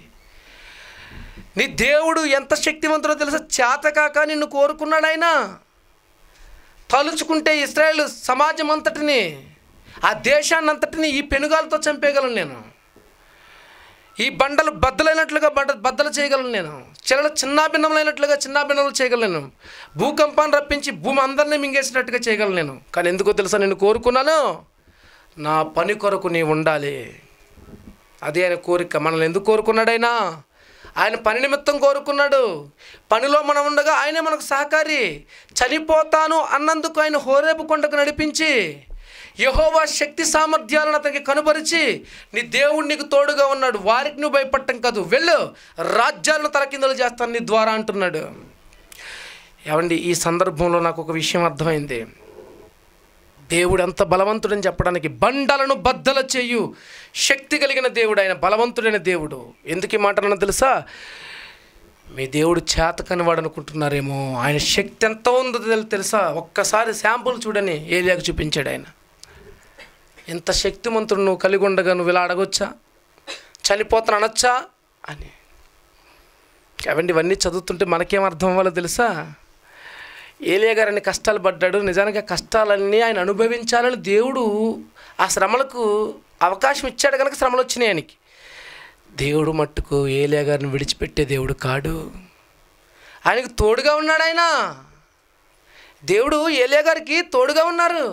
నీ దేవుడు ఎంత శక్తివంతుడో తెలుసా చేతకాక నిన్ను కోరుకున్నాడు ఆయన తలుచుకుంటే ఇస్రాయేల్ సమాజం అంతటిని ఆ దేశాన్ని అంతటిని ఈ పెనుగాలతో చంపేయగలను నేను ఈ బండలు బద్దలైనట్లుగా బండ బద్దలు చేయగలను నేను చిన్న చిన్నాభిన్నములైనట్లుగా చిన్నాభిన్నములు చేయగలను భూకంపాన్ని రప్పించి భూమి అందరినీ మింగేసినట్టుగా చేయగలను నేను కానీ ఎందుకో తెలుసా నేను కోరుకున్నాను నా పని కొరకు నీ ఉండాలి అదే ఆయన కోరిక మనల్ని ఎందుకు కోరుకున్నాడైనా ఆయన పని నిమిత్తం కోరుకున్నాడు పనిలో మనం ఉండగా ఆయనే మనకు సహకారి చనిపోతాను అన్నందుకు ఆయన హోరేపు కొండకు నడిపించి యహోవా శక్తి సామర్థ్యాలను అతనికి కనుపరిచి నీ దేవుడు నీకు తోడుగా ఉన్నాడు వారికి నువ్వు భయపడటం కాదు వెళ్ళు రాజ్యాలను తలకిందలు చేస్తాను నీ ద్వారా అంటున్నాడు ఏమండి ఈ సందర్భంలో నాకు ఒక విషయం అర్థమైంది దేవుడు ఎంత బలవంతుడని చెప్పడానికి బండలను బద్దల చేయు శక్తి కలిగిన దేవుడు ఆయన బలవంతుడైన దేవుడు ఎందుకు ఈ మాట అన్నా తెలుసా మీ దేవుడు చేతకని వాడు అనుకుంటున్నారేమో ఆయన శక్తి ఎంత ఉందో తెలు- తెలుసా ఒక్కసారి శాంపుల్ చూడని ఏలియాకు చూపించాడు ఆయన ఎంత శక్తిమంతుడు నువ్వు కలిగి ఉండగా నువ్వు ఇలా అడగొచ్చా చనిపోతాను అనొచ్చా అని కాబట్టి ఇవన్నీ చదువుతుంటే మనకేం అర్థం అవ్వాలో తెలుసా ఏలియా గారు అన్ని కష్టాలు పడ్డాడు నిజానికి ఆ కష్టాలన్నీ ఆయన అనుభవించాలని దేవుడు ఆ శ్రమలకు అవకాశం ఇచ్చాడు కనుక శ్రమలు వచ్చినాయి ఆయనకి దేవుడు మట్టుకు ఏలియా గారిని విడిచిపెట్టే దేవుడు కాడు ఆయనకు తోడుగా ఉన్నాడు ఆయన దేవుడు ఏలియా గారికి తోడుగా ఉన్నారు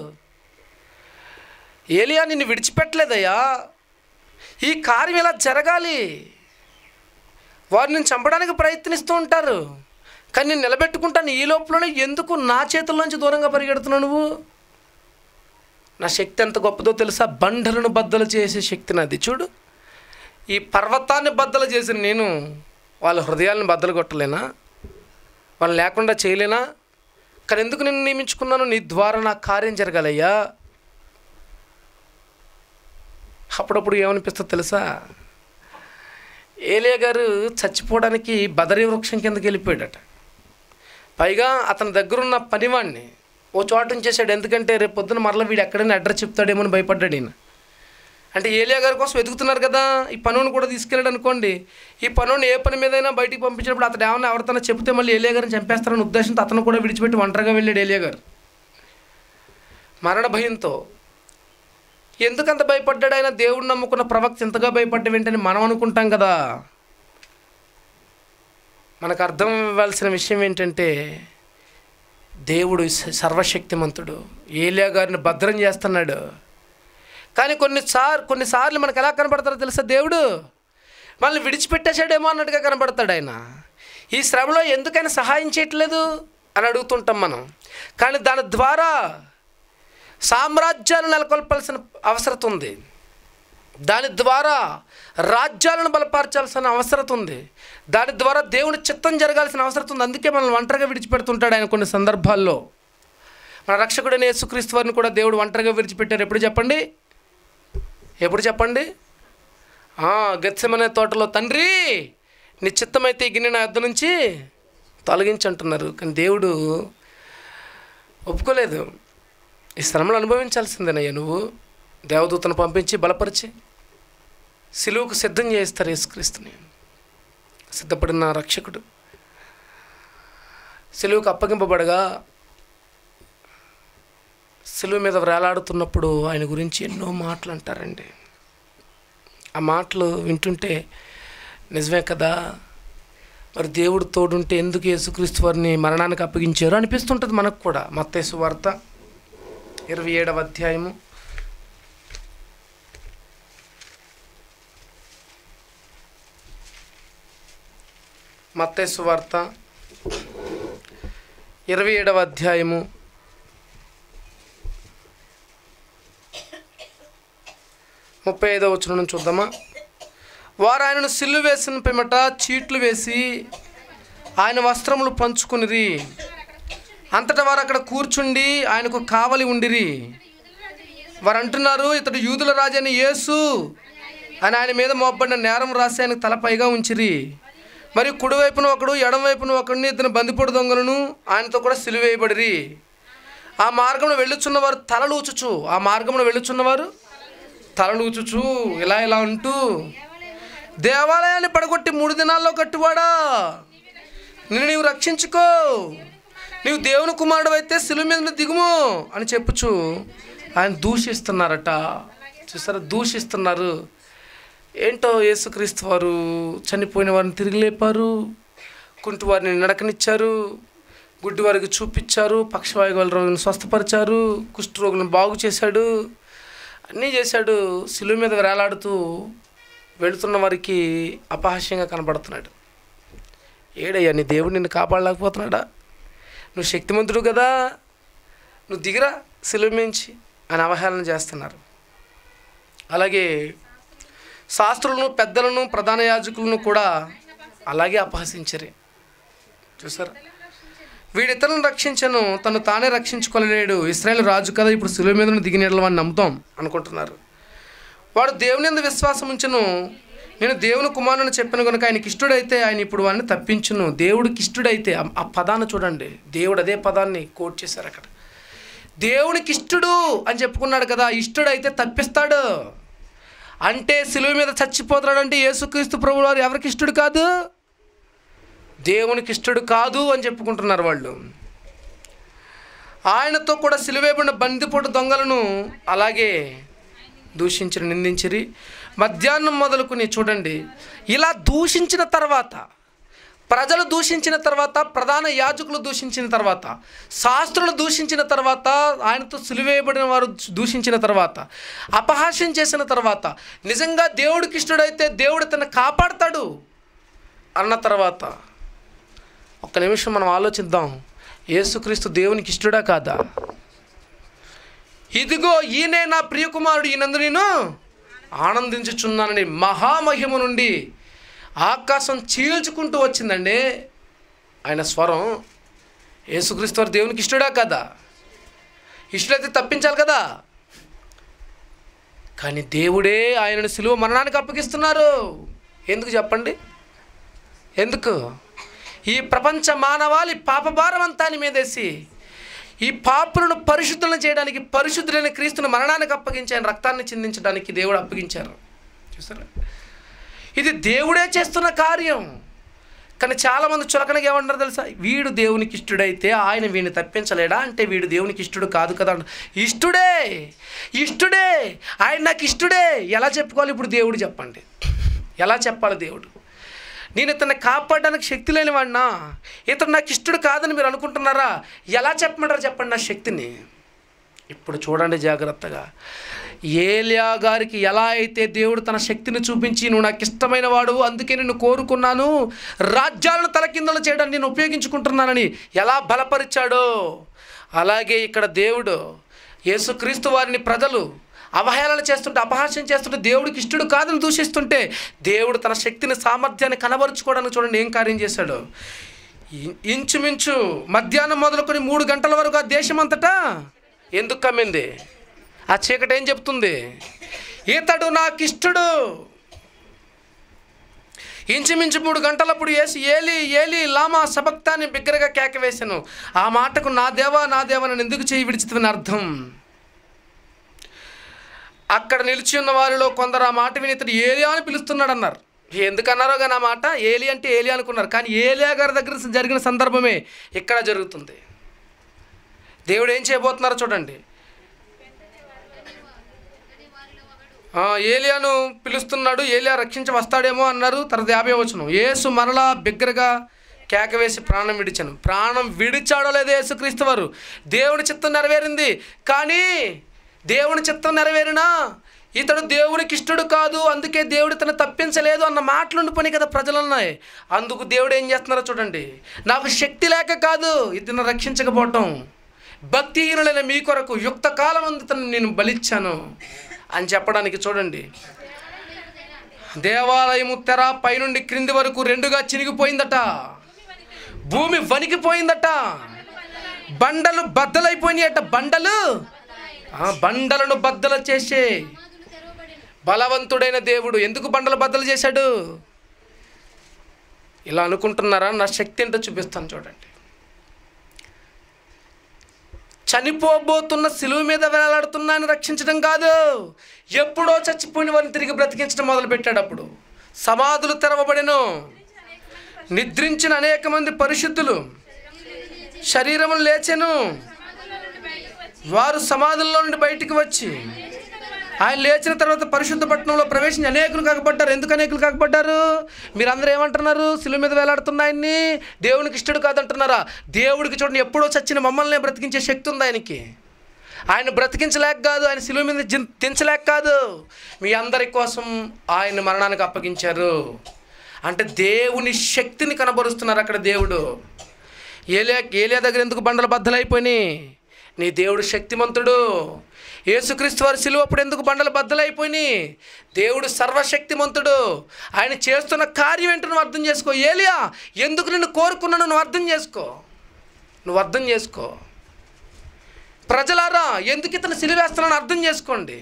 ఏలియా నిన్ను విడిచిపెట్టలేదయ్యా ఈ కార్యం ఇలా జరగాలి వారు నేను చంపడానికి ప్రయత్నిస్తూ ఉంటారు కానీ నేను నిలబెట్టుకుంటాను ఈ లోపలనే ఎందుకు నా చేతుల్లోంచి దూరంగా పరిగెడుతున్నావు నువ్వు నా శక్తి ఎంత గొప్పదో తెలుసా బండలను బద్దలు చేసే శక్తి నాది చూడు ఈ పర్వతాన్ని బద్దలు చేసిన నేను వాళ్ళ హృదయాలను బద్దలు కొట్టలేనా వాళ్ళు లేకుండా చేయలేనా కానీ ఎందుకు నేను నియమించుకున్నాను నీ ద్వారా నా కార్యం జరగాలయ్యా అప్పుడప్పుడు ఏమనిపిస్తుందో తెలుసా ఏలియా గారు చచ్చిపోవడానికి బదరీ వృక్షం కిందకి వెళ్ళిపోయాడట పైగా అతని దగ్గరున్న పనివాడిని ఓ చోట ఉంచేశాడు ఎందుకంటే రేపు పొద్దున మరల వీడు ఎక్కడైనా అడ్రస్ చెప్తాడేమో అని భయపడ్డాడు ఈయన అంటే ఏలియా గారి కోసం వెతుకుతున్నారు కదా ఈ పనుని కూడా తీసుకెళ్ళాడు అనుకోండి ఈ పనుని ఏ పని మీదైనా బయటికి పంపించినప్పుడు అతను ఏమన్నా ఎవరితోనో చెప్తే మళ్ళీ ఏలియా గారిని చంపేస్తారని ఉద్దేశంతో అతను కూడా విడిచిపెట్టి ఒంటరిగా వెళ్ళాడు ఏలియా గారు మరణ భయంతో ఎందుకంత భయపడ్డాడు ఆయన దేవుడు నమ్ముకున్న ప్రవక్త ఎంతగా భయపడ్డ వెంటనే మనం అనుకుంటాం కదా మనకు అర్థం ఇవ్వాల్సిన విషయం ఏంటంటే దేవుడు స- సర్వశక్తిమంతుడు ఏలియా గారిని భద్రం చేస్తున్నాడు కానీ కొన్నిసార్ కొన్నిసార్లు మనకు ఎలా కనబడతారో తెలుసా దేవుడు మనల్ని విడిచిపెట్టేశాడేమో అన్నట్టుగా కనబడతాడు ఆయన ఈ శ్రమలో ఎందుకైనా సహాయం చేయట్లేదు అని అడుగుతుంటాం మనం కానీ దాని ద్వారా సామ్రాజ్యాలు నెలకొల్పాల్సిన అవసరం ఉంది దాని ద్వారా రాజ్యాలను బలపరచాల్సిన అవసరం ఉంది దాని ద్వారా దేవుని చిత్తం జరగాల్సిన అవసరం ఉంది అందుకే మనల్ని ఒంటరిగా విడిచిపెడుతుంటాడు ఆయన కొన్ని సందర్భాల్లో మన రక్షకుడైన యేసుక్రీస్తు వారిని కూడా దేవుడు ఒంటరిగా విడిచిపెట్టారు ఎప్పుడు చెప్పండి ఎప్పుడు చెప్పండి గచ్చమనే తోటలో తండ్రి నీ చిత్తమైతే ఈ గిన్నె నా యొద్ద నుంచి తొలగించి అంటున్నారు కానీ దేవుడు ఒప్పుకోలేదు ఈ శ్రమలు అనుభవించాల్సిందేనయ్యా నువ్వు దేవదూతను పంపించి బలపరిచి సిలువుకు సిద్ధం చేస్తారు యేసుక్రీస్తుని సిద్ధపడిన రక్షకుడు సిలువుకు అప్పగింపబడగా సిలువ మీద వ్రేలాడుతున్నప్పుడు ఆయన గురించి ఎన్నో మాటలు అంటారండి ఆ మాటలు వింటుంటే నిజమే కదా మరి దేవుడు తోడుంటే ఎందుకు యేసుక్రీస్తు వారిని మరణానికి అప్పగించారు అనిపిస్తుంటుంది మనకు కూడా మత్తేసు వార్త ఇరవై ఏడవ అధ్యాయము మత్తేసు వార్త ఇరవై ఏడవ అధ్యాయము ముప్పై ఐదవ వచ్చిన నుంచి చూద్దామా వారు ఆయనను సిల్లు వేసిన పిమ్మట చీట్లు వేసి ఆయన వస్త్రములు పంచుకునిరి అంతటా వారు అక్కడ కూర్చుండి ఆయనకు కావలి ఉండిరి వారు అంటున్నారు ఇతడు యూదుల రాజైన యేసు అని ఆయన మీద మోపబడిన నేరం రాసి ఆయనకు తలపైగా ఉంచిరి మరి కుడివైపున ఒకడు ఎడమవైపున ఒకడిని ఇతని బందిపోటు దొంగలను ఆయనతో కూడా సిలువేయబడిరి ఆ మార్గంలో వెళ్ళుచున్నవారు తలలూచుచు ఆ మార్గంలో వెళ్ళుచున్నవారు తలలూచుచు ఇలా ఇలా అంటూ దేవాలయాన్ని పడగొట్టి మూడు దినాల్లో కట్టువాడా నిన్ను నీవు రక్షించుకో నీవు దేవుని కుమారుడు అయితే శిలువ మీద నుండి దిగుము అని చెప్పుచు ఆయన దూషిస్తున్నారట చూసారా దూషిస్తున్నారు ఏంటో యేసుక్రీస్తు వారు చనిపోయిన వారిని తిరిగి లేపారు కుంటి వారిని నడకనిచ్చారు గుడ్డి వారికి చూపించారు పక్షవాయువుల రోగులను స్వస్థపరిచారు కుష్ఠరోగులను బాగు చేశాడు అన్నీ చేశాడు శిలువ మీద వేలాడుతూ వెళుతున్న వారికి అపహాస్యంగా కనబడుతున్నాడు ఏడయ్యా నీ దేవుడు నిన్ను కాపాడలేకపోతున్నాడా నువ్వు శక్తిమంతుడు కదా నువ్వు దిగిరా శిలువ మించి అని అవహేళన చేస్తున్నారు అలాగే శాస్త్రులను పెద్దలను ప్రధాన యాజకులను కూడా అలాగే అపహసించరు చూసారా వీడితరులను రక్షించను తను తానే రక్షించుకోలేడు ఇస్రాయేల్ రాజు కదా ఇప్పుడు శిలువ మీద దిగినట్లు అని నమ్ముతాం అనుకుంటున్నారు వాడు దేవుని ఎందు విశ్వాసం ఉంచును నేను దేవుని కుమారుని చెప్పిన కనుక ఆయనకి ఇష్టడైతే ఆయన ఇప్పుడు వాడిని తప్పించును దేవుడికి ఇష్టడైతే ఆ- ఆ పదాన్ని చూడండి దేవుడు అదే పదాన్ని కోట్ చేశారు అక్కడ దేవునికి ఇష్టడు అని చెప్పుకున్నాడు కదా ఇష్టడైతే తప్పిస్తాడు అంటే సిలువ మీద చచ్చిపోతాడంటే యేసుక్రీస్తు ప్రభు వారు ఎవరికి ఇష్టడు కాదు దేవునికి ఇష్టడు కాదు అని చెప్పుకుంటున్నారు వాళ్ళు ఆయనతో కూడా సిలువేబడిన బందిపోటు దొంగలను అలాగే దూషించిన నిందించిరి మధ్యాహ్నం మొదలుకుని చూడండి ఇలా దూషించిన తర్వాత ప్రజలు దూషించిన తర్వాత ప్రధాన యాజకులు దూషించిన తర్వాత శాస్త్రులు దూషించిన తర్వాత ఆయనతో సిలువేయబడిన వారు దూషించిన తర్వాత అపహాస్యం చేసిన తర్వాత నిజంగా దేవుడికి ఇష్టడైతే దేవుడు తను కాపాడతాడు అన్న తర్వాత ఒక్క నిమిషం మనం ఆలోచిద్దాం యేసుక్రీస్తు దేవునికి ఇష్టడా కాదా ఇదిగో ఈయనే నా ప్రియకుమారుడు ఈయనందు నేను ఆనందించుచున్నానని మహామహిమ నుండి ఆకాశం చీల్చుకుంటూ వచ్చిందండి ఆయన స్వరం యేసుక్రీస్తు వారు దేవునికి ఇష్టడా కదా ఇష్టడైతే తప్పించాలి కదా కానీ దేవుడే ఆయనను సిలువ మరణానికి అప్పగిస్తున్నారు ఎందుకు చెప్పండి ఎందుకు ఈ ప్రపంచ మానవాళి పాపభారం అంతా ఆయన మీదేసి ఈ పాపులను పరిశుద్ధులను చేయడానికి పరిశుద్ధులైన క్రీస్తుని మరణానికి అప్పగించి ఆయన రక్తాన్ని చిందించడానికి దేవుడు అప్పగించారు చూసారా ఇది దేవుడే చేస్తున్న కార్యం కానీ చాలామంది చులకనగా ఏమంటారు తెలుసా వీడు దేవునికి ఇష్టడైతే ఆయన వీడిని తప్పించలేడా అంటే వీడు దేవునికి ఇష్టడు కాదు కదా అంటారు. ఇష్టడే ఇష్టడే ఆయన నాకు ఇష్టడే ఎలా చెప్పుకోవాలి ఇప్పుడు దేవుడు చెప్పండి ఎలా చెప్పాలి దేవుడు నేను ఇతన్ని కాపాడడానికి శక్తి లేని వాడినా ఇతను నాకు ఇష్టడు కాదని మీరు అనుకుంటున్నారా ఎలా చెప్పమంటారు చెప్పండి నా శక్తిని ఇప్పుడు చూడండి జాగ్రత్తగా ఏలియా గారికి ఎలా అయితే దేవుడు తన శక్తిని చూపించి నువ్వు నాకు ఇష్టమైన వాడు అందుకే నిన్ను కోరుకున్నాను రాజ్యాలను తలకిందలు చేయడానికి నేను ఉపయోగించుకుంటున్నానని ఎలా బలపరిచాడో అలాగే ఇక్కడ దేవుడు యేసుక్రీస్తు వారిని ప్రజలు అవహేళన చేస్తుంటే అపహాస్యం చేస్తుంటే దేవుడికి ఇష్టడు కాదని దూషిస్తుంటే దేవుడు తన శక్తిని సామర్థ్యాన్ని కనబరుచుకోవడానికి చూడండి ఏం కార్యం చేశాడు ఇ- ఇంచుమించు మధ్యాహ్నం మొదలుకొని మూడు గంటల వరకు ఆ దేశమంతటా ఎందుకు కమ్మింది ఆ చీకటి ఏం చెప్తుంది ఇతడు నాకు ఇష్టడు ఇంచుమించు మూడు గంటలప్పుడు వేసి ఏలి ఏలి లామా సబక్తాన్ని బిగ్గరగా కేక వేశాను ఆ మాటకు నా దేవా నా దేవా నన్ను ఎందుకు చేయి విడిచితని అర్థం అక్కడ నిలిచి ఉన్న వారిలో కొందరు ఆ మాట విని ఇతడు ఏలియా అని పిలుస్తున్నాడు అన్నారు ఎందుకన్నారో కానీ ఆ మాట ఏలి అంటే ఏలి అనుకున్నారు కానీ ఏలియా గారి దగ్గర జరిగిన సందర్భమే ఇక్కడ జరుగుతుంది దేవుడు ఏం చేయబోతున్నారో చూడండి ఆ, ఏలియాను పిలుస్తున్నాడు ఏలియా రక్షించి వస్తాడేమో అన్నారు తర్వాత యాభై వచనం యేసు మరలా బిగ్గరగా కేక వేసి ప్రాణం విడిచాను ప్రాణం విడిచాడో లేదో యేసుక్రీస్తు వారు దేవుని చిత్తం నెరవేరింది కానీ దేవుని చిత్తం నెరవేరినా ఇతడు దేవునికి ఇష్టడు కాదు అందుకే దేవుడు ఇతను తప్పించలేదు అన్న మాటలు ఉండిపోయినాయి కదా ప్రజలున్నాయి అందుకు దేవుడు ఏం చేస్తున్నారో చూడండి నాకు శక్తి లేక కాదు ఇతను రక్షించకపోవటం భక్తిహీనులైన మీ కొరకు యుక్త కాలం అందు ఇతను నేను బలిచ్చాను అని చెప్పడానికి చూడండి దేవాలయము తెర పైనుండి క్రింది వరకు రెండుగా చినిగిపోయిందట భూమి వణికిపోయిందట బండలు బద్దలైపోయినాయట బండలు ఆ, బండలను బద్దలు చేసే బలవంతుడైన దేవుడు ఎందుకు బండలు బద్దలు చేశాడు ఇలా అనుకుంటున్నారా నా శక్తి ఏంటో చూపిస్తాను చూడండి చనిపోబోతున్న సిలువ మీద వేలాడుతున్నాను రక్షించడం కాదు ఎప్పుడో చచ్చిపోయిన వారిని తిరిగి బ్రతికించడం మొదలుపెట్టాడు అప్పుడు సమాధులు తెరవబడెను నిద్రించిన అనేక మంది పరిశుద్ధులు శరీరములు లేచెను వారు సమాధుల్లో నుండి బయటికి వచ్చి ఆయన లేచిన తర్వాత పరిశుద్ధ పట్టణంలో ప్రవేశించి అనేకులు కాకపడ్డారు ఎందుకు అనేకులు కాకపడ్డారు మీరందరూ ఏమంటున్నారు శిలువ మీద వేలాడుతున్న ఆయన్ని దేవునికి ఇష్టడు కాదంటున్నారా దేవుడికి చూడండి ఎప్పుడో చచ్చిన మమ్మల్ని బ్రతికించే శక్తి ఉంది ఆయనకి ఆయన బ్రతికించలేక కాదు ఆయన శిలువ మీద జిన్- దించలేక కాదు మీ అందరి కోసం ఆయన మరణానికి అప్పగించారు అంటే దేవుని శక్తిని కనబరుస్తున్నారు అక్కడ దేవుడు ఏలియా ఏలియా దగ్గర ఎందుకు బండలు బద్దలైపోయినాయి నీ దేవుడు శక్తిమంతుడు యేసుక్రీస్తు వారి సిలువ అప్పుడు ఎందుకు బండలు బద్దలైపోయినాయి దేవుడు సర్వశక్తిమంతుడు ఆయన చేస్తున్న కార్యం ఏంటో నువ్వు అర్థం చేసుకో ఏలియా ఎందుకు నిన్ను కోరుకున్నాను నువ్వు అర్థం చేసుకో నువ్వు అర్థం చేసుకో ప్రజలారా ఎందుకు ఇతను సిలివేస్తున్నాను అర్థం చేసుకోండి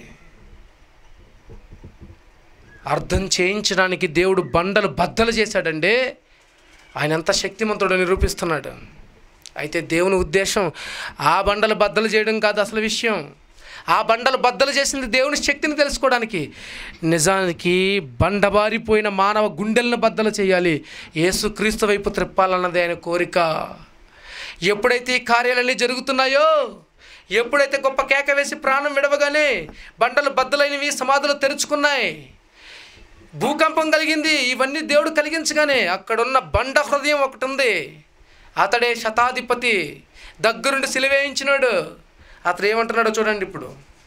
అర్థం చేయించడానికి దేవుడు బండలు బద్దలు చేశాడండి ఆయన ఎంత శక్తిమంతుడు నిరూపిస్తున్నాడు అయితే దేవుని ఉద్దేశం ఆ బండలు బద్దలు చేయడం కాదు అసలు విషయం ఆ బండలు బద్దలు చేసింది దేవుని శక్తిని తెలుసుకోవడానికి నిజానికి బండబారిపోయిన మానవ గుండెలను బద్దలు చేయాలి యేసుక్రీస్తు వైపు త్రిప్పాలన్నది ఆయన కోరిక ఎప్పుడైతే ఈ కార్యాలన్నీ జరుగుతున్నాయో ఎప్పుడైతే గొప్ప కేక వేసి ప్రాణం విడవగానే బండలు బద్దలైనవి సమాధులు తెరుచుకున్నాయి భూకంపం కలిగింది ఇవన్నీ దేవుడు కలిగించగానే అక్కడున్న బండ హృదయం ఒకటి ఉంది అతడే శతాధిపతి దగ్గరుండి సిలివేయించినాడు అతడు ఏమంటున్నాడో చూడండి ఇప్పుడు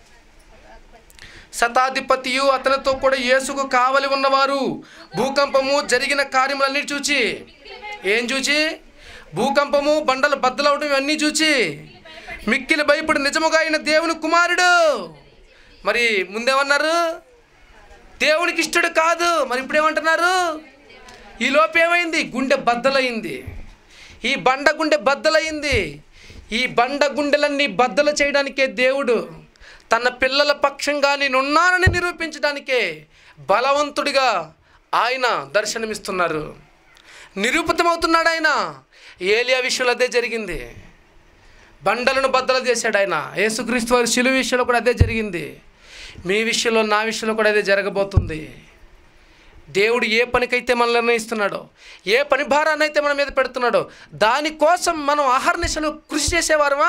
శతాధిపతియు అతనితో కూడా యేసుకు కావలి ఉన్నవారు భూకంపము జరిగిన కార్యములన్నీ చూచి ఏం చూచి భూకంపము బండలు బద్దలవడం ఇవన్నీ చూచి మిక్కిలి భయపడి నిజముగా అయిన దేవుని కుమారుడు మరి ముందేమన్నారు దేవునికి ఇష్టడు కాదు మరి ఇప్పుడు ఏమంటున్నారు ఈ లోపు ఏమైంది గుండె బద్దలైంది ఈ బండ గుండె బద్దలైంది ఈ బండ గుండెలన్నీ బద్దలు చేయడానికే దేవుడు తన పిల్లల పక్షంగా నేనున్నానని నిరూపించడానికే బలవంతుడిగా ఆయన దర్శనమిస్తున్నారు నిరూపితమవుతున్నాడు ఆయన ఏలియా విషయంలో అదే జరిగింది బండలను బద్దలు చేశాడు ఆయన యేసుక్రీస్తు వారి శిలువ విషయంలో కూడా అదే జరిగింది మీ విషయంలో నా విషయంలో కూడా అదే జరగబోతుంది దేవుడు ఏ పనికైతే మనల్ని నిర్ణయిస్తున్నాడో ఏ పని భారాన్ని అయితే మన మీద పెడుతున్నాడో దానికోసం మనం అహర్నిశలు కృషి చేసేవారమా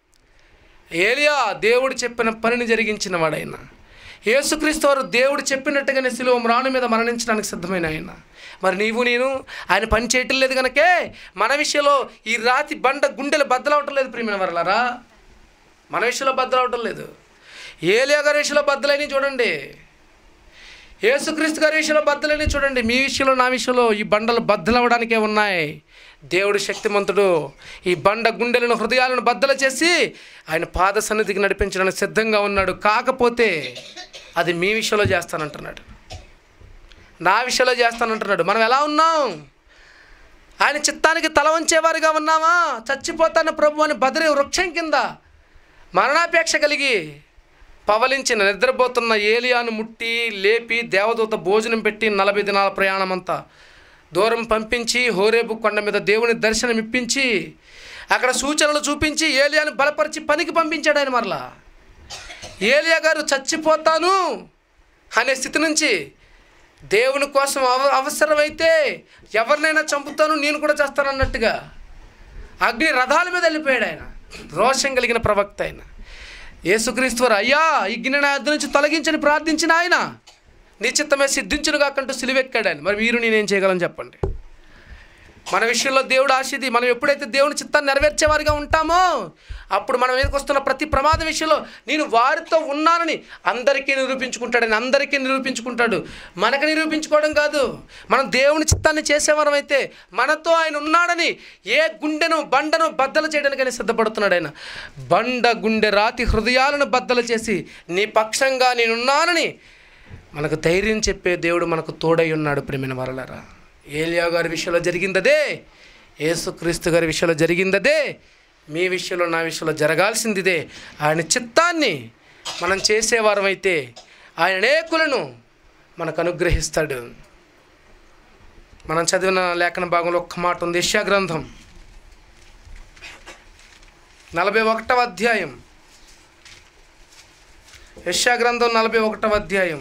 ఏలియా దేవుడు చెప్పిన పనిని జరిగించిన వాడైన యేసుక్రీస్తు వారు దేవుడు చెప్పినట్టుగానే శిలువ మ్రాను మీద మరణించడానికి సిద్ధమైన ఆయన మరి నీవు నేను ఆయన పని చేయటం లేదు కనుకే మన విషయంలో ఈ రాతి బండ గుండెలు బద్దలవటం లేదు ప్రియమైన వరలారా మన విషయంలో బద్దలవటం లేదు ఏలియా గారి విషయంలో బద్దలని చూడండి యేసుక్రీస్తు గారి విషయంలో బద్దలని చూడండి మీ విషయంలో నా విషయంలో ఈ బండలు బద్దలవడానికే ఉన్నాయి దేవుడు శక్తిమంతుడు ఈ బండ గుండెలను హృదయాలను బద్దలు చేసి ఆయన పాద సన్నిధికి నడిపించడానికి సిద్ధంగా ఉన్నాడు కాకపోతే అది మీ విషయంలో చేస్తానంటున్నాడు నా విషయంలో చేస్తానంటున్నాడు మనం ఎలా ఉన్నాం ఆయన చిత్తానికి తల వంచేవారుగా ఉన్నామా చచ్చిపోతాను ప్రభు అని బదిరి వృక్షం కింద మరణాపేక్ష కలిగి పవలించిన నిద్రపోతున్న ఏలియాను ముట్టి లేపి దేవదూత భోజనం పెట్టి నలభై దినాల ప్రయాణం అంతా దూరం పంపించి హోరేబు కొండ మీద దేవుని దర్శనం ఇప్పించి అక్కడ సూచనలు చూపించి ఏలియాను బలపరిచి పనికి పంపించాడు ఆయన మరలా ఏలియా గారు చచ్చిపోతాను అనే స్థితి నుంచి దేవుని కోసం అవ అవసరమైతే ఎవరినైనా చంపుతాను నేను కూడా చేస్తాను అన్నట్టుగా అగ్ని రథాల మీద వెళ్ళిపోయాడు ఆయన రోషం కలిగిన ప్రవక్త ఆయన యేసుక్రీస్తు వారు అయ్యా ఈ గిన్నె నా యొద్ద నుంచి తొలగించని ప్రార్థించిన ఆయన నీ చిత్తమే సిద్ధించును కాకంటూ సిలువెక్కాడు ఆయన మరి మీరు నేనేం చేయగలను చెప్పండి మన విషయంలో దేవుడు ఆశిది మనం ఎప్పుడైతే దేవుని చిత్తాన్ని నెరవేర్చేవారిగా ఉంటామో అప్పుడు మన మీదకి వస్తున్న ప్రతి ప్రమాద విషయంలో నేను వారితో ఉన్నానని అందరికీ నిరూపించుకుంటాడని అందరికీ నిరూపించుకుంటాడు మనకు నిరూపించుకోవడం కాదు మనం దేవుని చిత్తాన్ని చేసేవారం అయితే మనతో ఆయన ఉన్నాడని ఏ గుండెను బండను బద్దలు చేయడానికైనా సిద్ధపడుతున్నాడు ఆయన బండ గుండె రాతి హృదయాలను బద్దలు చేసి నీ పక్షంగా నేనున్నానని మనకు ధైర్యం చెప్పే దేవుడు మనకు తోడై ఉన్నాడు ప్రేమిన వరలరా ఏలియా గారి విషయంలో జరిగిందదే యేసుక్రీస్తు గారి విషయంలో జరిగిందదే మీ విషయంలో నా విషయంలో జరగాల్సిందిదే ఆయన చిత్తాన్ని మనం చేసేవారం అయితే ఆయన అనేకులను మనకు అనుగ్రహిస్తాడు మనం చదివిన లేఖన భాగంలో ఒక్క మాట ఉంది యెషయా గ్రంథం నలభై ఒకటవ అధ్యాయం యెషయా గ్రంథం నలభై ఒకటవ అధ్యాయం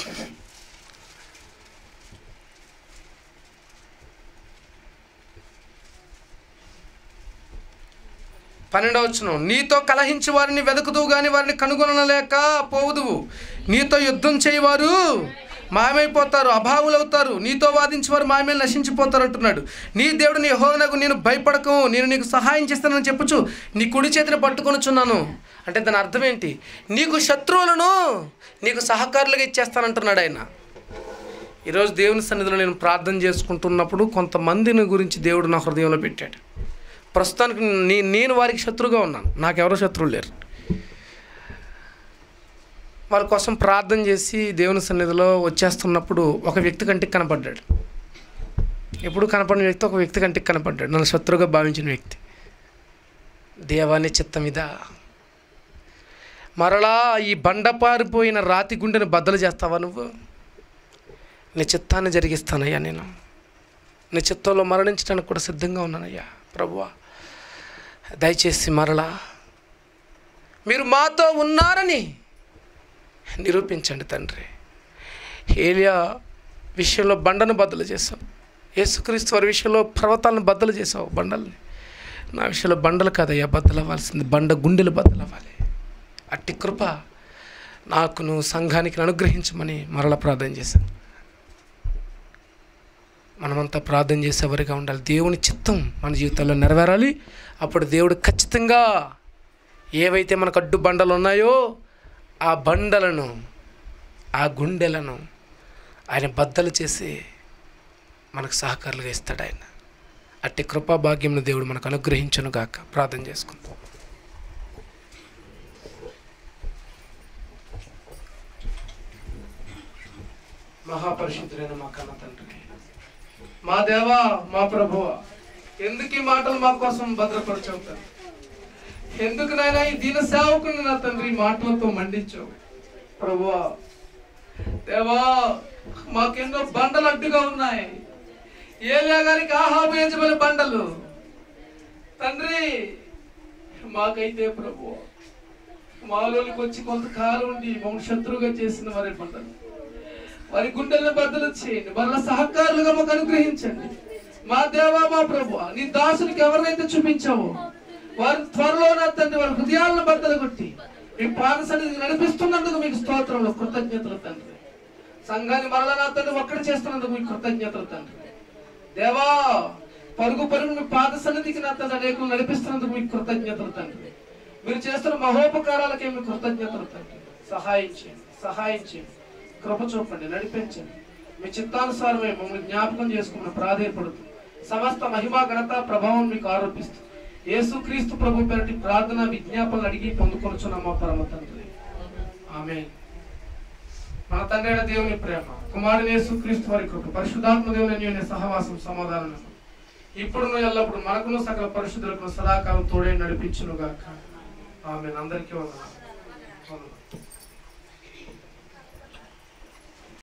పన్నెండవచ్చును నీతో కలహించి వారిని వెతుకుదువు గాని వారిని కనుగొనలేక పోవుదువు నీతో యుద్ధం చేయవారు మాయమైపోతారు అభావులవుతారు నీతో వాదించేవారు మాయమే నశించిపోతారు అంటున్నాడు నీ దేవుడు నీ హోనకు నేను భయపడకు నేను నీకు సహాయం చేస్తానని చెప్పుచు నీ కుడి చేతిని పట్టుకొనుచున్నాను అంటే దాని అర్థం ఏంటి నీకు శత్రువులను నీకు సహకారులుగా ఇచ్చేస్తానంటున్నాడు ఆయన ఈరోజు దేవుని సన్నిధిలో నేను ప్రార్థన చేసుకుంటున్నప్పుడు కొంతమందిని గురించి దేవుడు నా హృదయంలో పెట్టాడు ప్రస్తుతానికి నీ నేను వారికి శత్రువుగా ఉన్నాను నాకెవరో శత్రువులు లేరు వాళ్ళ కోసం ప్రార్థన చేసి దేవుని సన్నిధిలో వచ్చేస్తున్నప్పుడు ఒక వ్యక్తి కంటికి కనపడ్డాడు ఎప్పుడు కనపడిన వ్యక్తి ఒక వ్యక్తి కంటికి కనపడ్డాడు నన్ను శత్రువుగా భావించిన వ్యక్తి దేవాని చిత్తం ఇదా మరలా ఈ బండపారిపోయిన రాతి గుండెను బద్దలు చేస్తావా నువ్వు నీ చిత్తాన్ని జరిగిస్తానయ్యా నేను నీ చిత్తంలో మరణించడానికి కూడా సిద్ధంగా ఉన్నానయ్యా ప్రభువా దయచేసి మరలా మీరు మాతో ఉన్నారని నిరూపించండి తండ్రి ఏలియా విషయంలో బండను బద్దలు చేసావు యేసుక్రీస్తు వారి విషయంలో పర్వతాలను బద్దలు చేసావు బండల్ని నా విషయంలో బండలు కాదయ్యా బద్దలవ్వాల్సింది బండ గుండెలు బద్దలవ్వాలి అట్టి కృప నాకును సంఘానికి అనుగ్రహించమని మరల ప్రార్థన చేశాను మనమంతా ప్రార్థన చేసేవారిగా ఉండాలి దేవుని చిత్తం మన జీవితంలో నెరవేరాలి అప్పుడు దేవుడు ఖచ్చితంగా ఏవైతే మనకు అడ్డు బండలు ఉన్నాయో ఆ బండలను ఆ గుండెలను ఆయన బద్దలు చేసి మనకు సహకారులుగా ఇస్తాడు ఆయన అట్టి కృపా భాగ్యంను దేవుడు మనకు అనుగ్రహించను గాక ప్రార్థన చేసుకుందాం మహాపరిశుద్ధులైన మా కన్న తండ్రి మా దేవా మా ప్రభువ ఎందుకు ఈ మాటలు మా కోసం భద్రపరచావు తండ్రి ఎందుకు నాయన ఈ దీన సేవకుని నా తండ్రి ఈ మాటలతో మండించావు ప్రభువా దేవా మాకెన్నో బండలు అడ్డుగా ఉన్నాయి ఏలియా గారికి ఆహాబు యజమాని బండలు తండ్రి మాకైతే ప్రభు మాలోనికి వచ్చి కొంతకాలం ఉండి మమ్మల్ని శత్రువుగా చేసిన వారి బండలు వారి గుండెలను బద్దలు చేయండి వాళ్ళ సహకారులుగా మాకు అనుగ్రహించండి మా దేవా మా ప్రభు నీ దాసునికి ఎవరినైతే చూపించావో వారి త్వరలో నా తండ్రి వారి హృదయాలను బద్దలు కొట్టి మీ పాద సన్నిధికి నడిపిస్తున్నందుకు మీకు స్తోత్రంలో కృతజ్ఞతలు తండ్రి సంఘాన్ని మరలా నా తండ్రి ఒక్కడి చేస్తున్నందుకు మీకు కృతజ్ఞతలు తండ్రి దేవా పరుగు పరుగు మీ పాద సన్నిధికి నా తండ్రి అనేకులు నడిపిస్తున్నందుకు మీకు కృతజ్ఞతలు తండ్రి మీరు చేస్తున్న మహోపకారాలకే మీకు కృతజ్ఞతలు తండ్రి సహాయం చేయండి సహాయం చేయండి కృప చూపండి నడిపించండి మీ చిత్తానుసారమే మమ్మల్ని జ్ఞాపకం చేసుకున్న ప్రాధేయపడుతూ సమస్త మహిమా ఘనత ప్రభావం మీకు ఆరోపిస్తూ యేసుక్రీస్తు ప్రభు పేరటి ప్రార్థన విజ్ఞాపనలు అడిగి పొందుకొనుచున్న మా పరమ తండ్రి ఆమె మన తండ్రి అయిన దేవుని ప్రేమ కుమారుని యేసుక్రీస్తు వారి కృప పరిశుద్ధాత్మ దేవుని అన్యోన్య సహవాసం సమాధానం ఇప్పుడును ఎల్లప్పుడు మనకును సకల పరిశుద్ధులకు సదాకాలం తోడే నడిపించును గాక ఆమె అందరికీ వందనాలు వందనాలు.